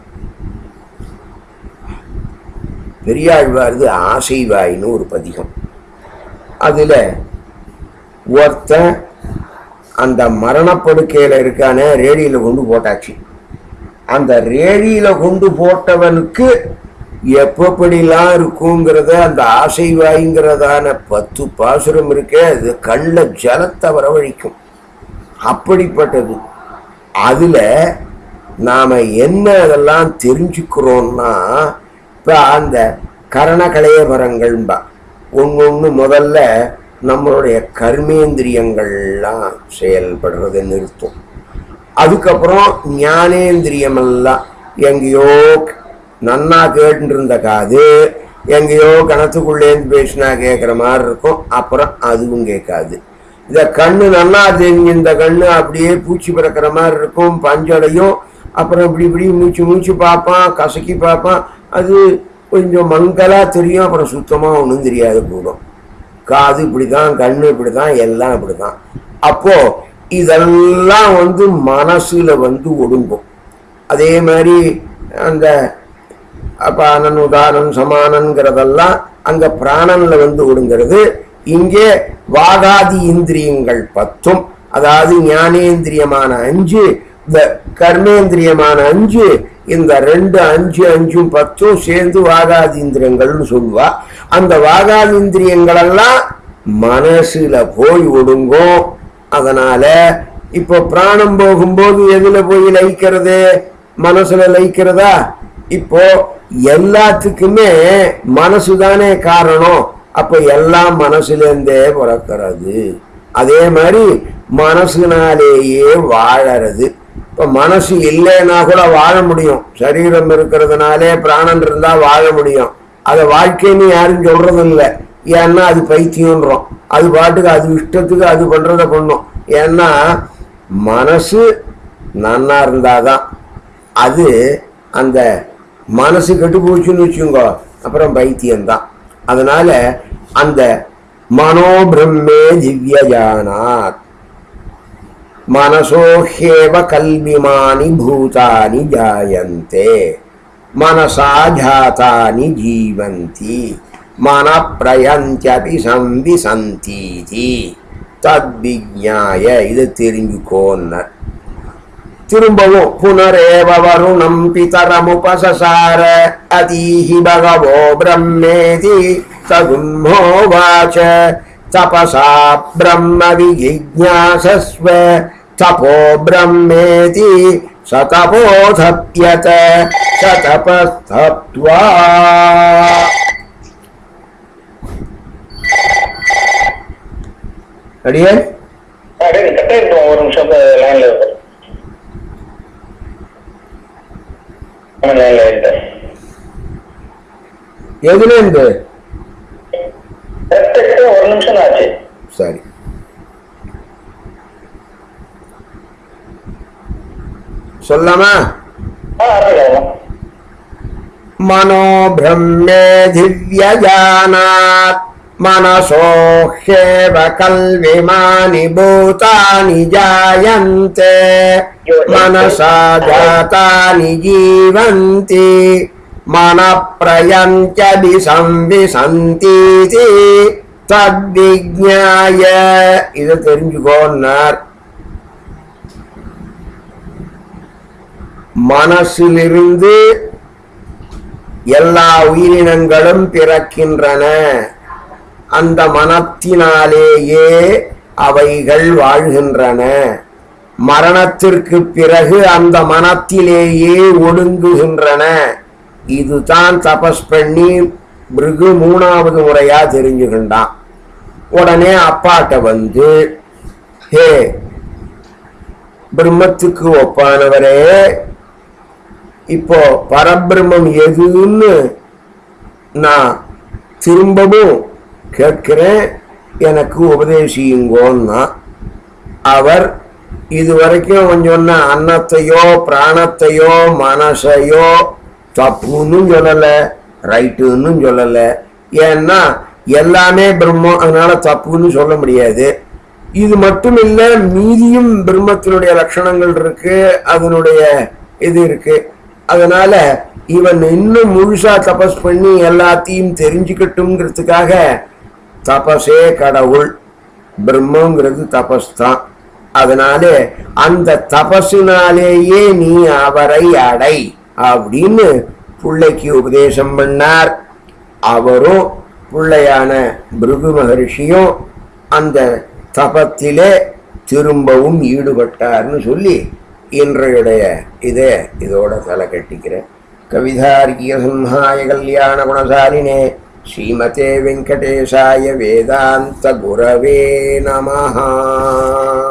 [SPEAKER 1] பெரியாழ்வார்து ஆசைவாயின்னு ஒரு பதிகம் அதுல ஒருத்தன் அந்த மரணப்படுக்கையில இருக்கான ரேடியில கொண்டு போட்டாச்சு அந்த ரேடியில கொண்டு போட்டவனுக்கு எப்படிலாம் இருக்குங்கிறத அந்த ஆசைவாய்ங்கிறதான பத்து பாசுரம் இருக்கே அது கள்ள ஜலத்தை வரவழைக்கும் அப்படிப்பட்டது அதுல நாம என்ன அதெல்லாம் தெரிஞ்சுக்கிறோம்னா இப்ப அந்த கரணகலைய மரங்கள்பா ஒன்று ஒன்று முதல்ல நம்மளுடைய கர்மேந்திரியங்கள்லாம் செயல்படுறதை நிறுத்தும் அதுக்கப்புறம் ஞானேந்திரியம் எல்லாம் எங்கேயோ நன்னா கேட்டு இருந்த காது எங்கேயோ கணத்துக்குள்ளேருந்து பேசினா கேட்குற மாதிரி இருக்கும் அப்புறம் அதுவும் கேட்காது இந்த கண்ணு நல்லா தெரிஞ்சு இந்த கண்ணு அப்படியே பூச்சி பிறக்கிற மாதிரி இருக்கும் பஞ்சடையும் அப்புறம் இப்படி இப்படி மூச்சு மூச்சு பார்ப்பான் கசக்கி பார்ப்பான் அது கொஞ்சம் மங்கலா தெரியும் அப்புறம் சுத்தமாக ஒன்றும் தெரியாது போடும் காது இப்படிதான் கண்ணு இப்படிதான் எல்லாம் இப்படிதான் அப்போ இதெல்லாம் வந்து மனசுல வந்து ஒடுங்கும் அதே மாதிரி அந்த அபானன் உதாரணம் சமானங்கிறதெல்லாம் அங்க பிராணன்ல வந்து ஒடுங்கிறது இங்கே வாகாதி இந்திரியங்கள் பத்தும் அதாவது ஞானேந்திரியமான அஞ்சு இந்த கர்மேந்திரியமான அஞ்சு இந்த ரெண்டு அஞ்சு அஞ்சும் பத்தும் சேர்ந்து வாகாதீந்திரியங்கள்னு சொல்லுவா அந்த வாகாதீந்திரியங்கள் எல்லாம் மனசுல போய் ஒடுங்கும் அதனால இப்போ பிராணம் போகும்போது எதுல போய் லயிக்கிறது மனசுல லயிக்கிறதா இப்போ எல்லாத்துக்குமே மனசுதானே காரணம் அப்ப எல்லாம் மனசுல இருந்தே பிறக்கிறது அதே மாதிரி மனசுனாலேயே வாழறது இப்ப மனசு இல்லைன்னா கூட வாழ முடியும் சரீரம் இருக்கிறதுனாலே பிராணன் இருந்தா வாழ முடியும் அதை வாழ்க்கைன்னு யாரும் சொல்றது இல்லை ஏன்னா அது பைத்தியம்ன்றோம் அது பாட்டுக்கு அது இஷ்டத்துக்கு அது பண்றத பண்ணும் ஏன்னா மனசு நன்னா இருந்தாதான் அது அந்த மனசு கெட்டு போச்சுன்னு வச்சுக்கோங்க அப்புறம் பைத்தியம்தான் அதனால அந்த மனோபிரம்மே திவ்யஜானாத் மனசோஹேவ கல்விமானி பூதானி ஜாயந்தே மனசா ஜாத்தானி ஜீவந்தி மன பிரயந்தியபி சம்பிசந்தீதி தத்விஜாய இது தெரிஞ்சுக்கோன்னர் திரும்பவும் புனரேவ வருணம் பிதரமுபசசார அதீஹி பகவோ பிரம்மேதி தகும்மோவாச்ச தபசா பிரம்ம விஜிஜாசஸ்வ தபோ பிரம்மேதி சதபோதப்யத சதபஸ்தப்த்வா அடியே
[SPEAKER 2] அப்படியே கட் ஆயிட்டோம் ஒரு நிமிஷம் லைன்ல இருக்கும் லைன்ல இருக்கேன்
[SPEAKER 1] எதுலேருந்து
[SPEAKER 2] கரெக்ட் ஒரு நிமிஷம் தான் ஆச்சு
[SPEAKER 1] சரி சொல்லாமா
[SPEAKER 2] ஆ ஆரம்பிக்கலாம்
[SPEAKER 1] மனோ பிரம்மே திவ்யஜானாத் मनसोह्येव कल्विमानि भूतानि जायन्ते मनसा जातानि जीवन्ति मनप्रयञ्चभिसंविसन्तीति தத்விஜாய இதை தெரிஞ்சுக்கோன்னார் மனசிலிருந்து எல்லா உயிரினங்களும் பிறக்கின்றன அந்த மனத்தினாலேயே அவைகள் வாழ்கின்றன மரணத்திற்கு பிறகு அந்த மனத்திலேயே ஒடுங்குகின்றன இதுதான் தபஸ் பண்ணி பிருகு மூணாவது முறையா தெரிஞ்சுக்கின்றான் உடனே அப்பாட்ட வந்து ஹே பிரம்மத்துக்கு ஒப்பானவரே இப்போ பரபிரம்மம் எதுன்னு நான் திரும்பவும் கேட்கிறேன் எனக்கு உபதேசியுங்கோன்னா அவர் இதுவரைக்கும் அவன் சொன்ன அன்னத்தையோ பிராணத்தையோ மனசையோ தப்புன்னு சொல்லலை ரைட்டுன்னு சொல்லலை ஏன்னா எல்லாமே பிரம்மம் அதனால தப்புன்னு சொல்ல முடியாது இது மட்டும் இல்ல மீதியும் பிரம்மத்தினுடைய லட்சணங்கள் இருக்கு அதனுடைய இது இருக்கு அதனால இவன் இன்னும் முழுசா தபஸ் பண்ணி எல்லாத்தையும் தெரிஞ்சுக்கட்டும்ங்கிறதுக்காக தபஸே கடவுள் பிரம்மங்கிறது தபஸ் தான் அதனால அந்த தபஸினாலேயே நீ அவரை அடை அப்படின்னு பிள்ளைக்கு உபதேசம் பண்ணார் அவரும் பிள்ளையான பிருகு மகரிஷியும் அந்த தபத்திலே திரும்பவும் ஈடுபட்டார்னு சொல்லி இன்றையுடைய இதே இதோட தலை கட்டிக்கிறேன் கவிதார்கிய சம்ஹாய கல்யாண குணசாலினே ஸ்ரீமதே வெங்கடேசாய வேதாந்த குரவே நமஹா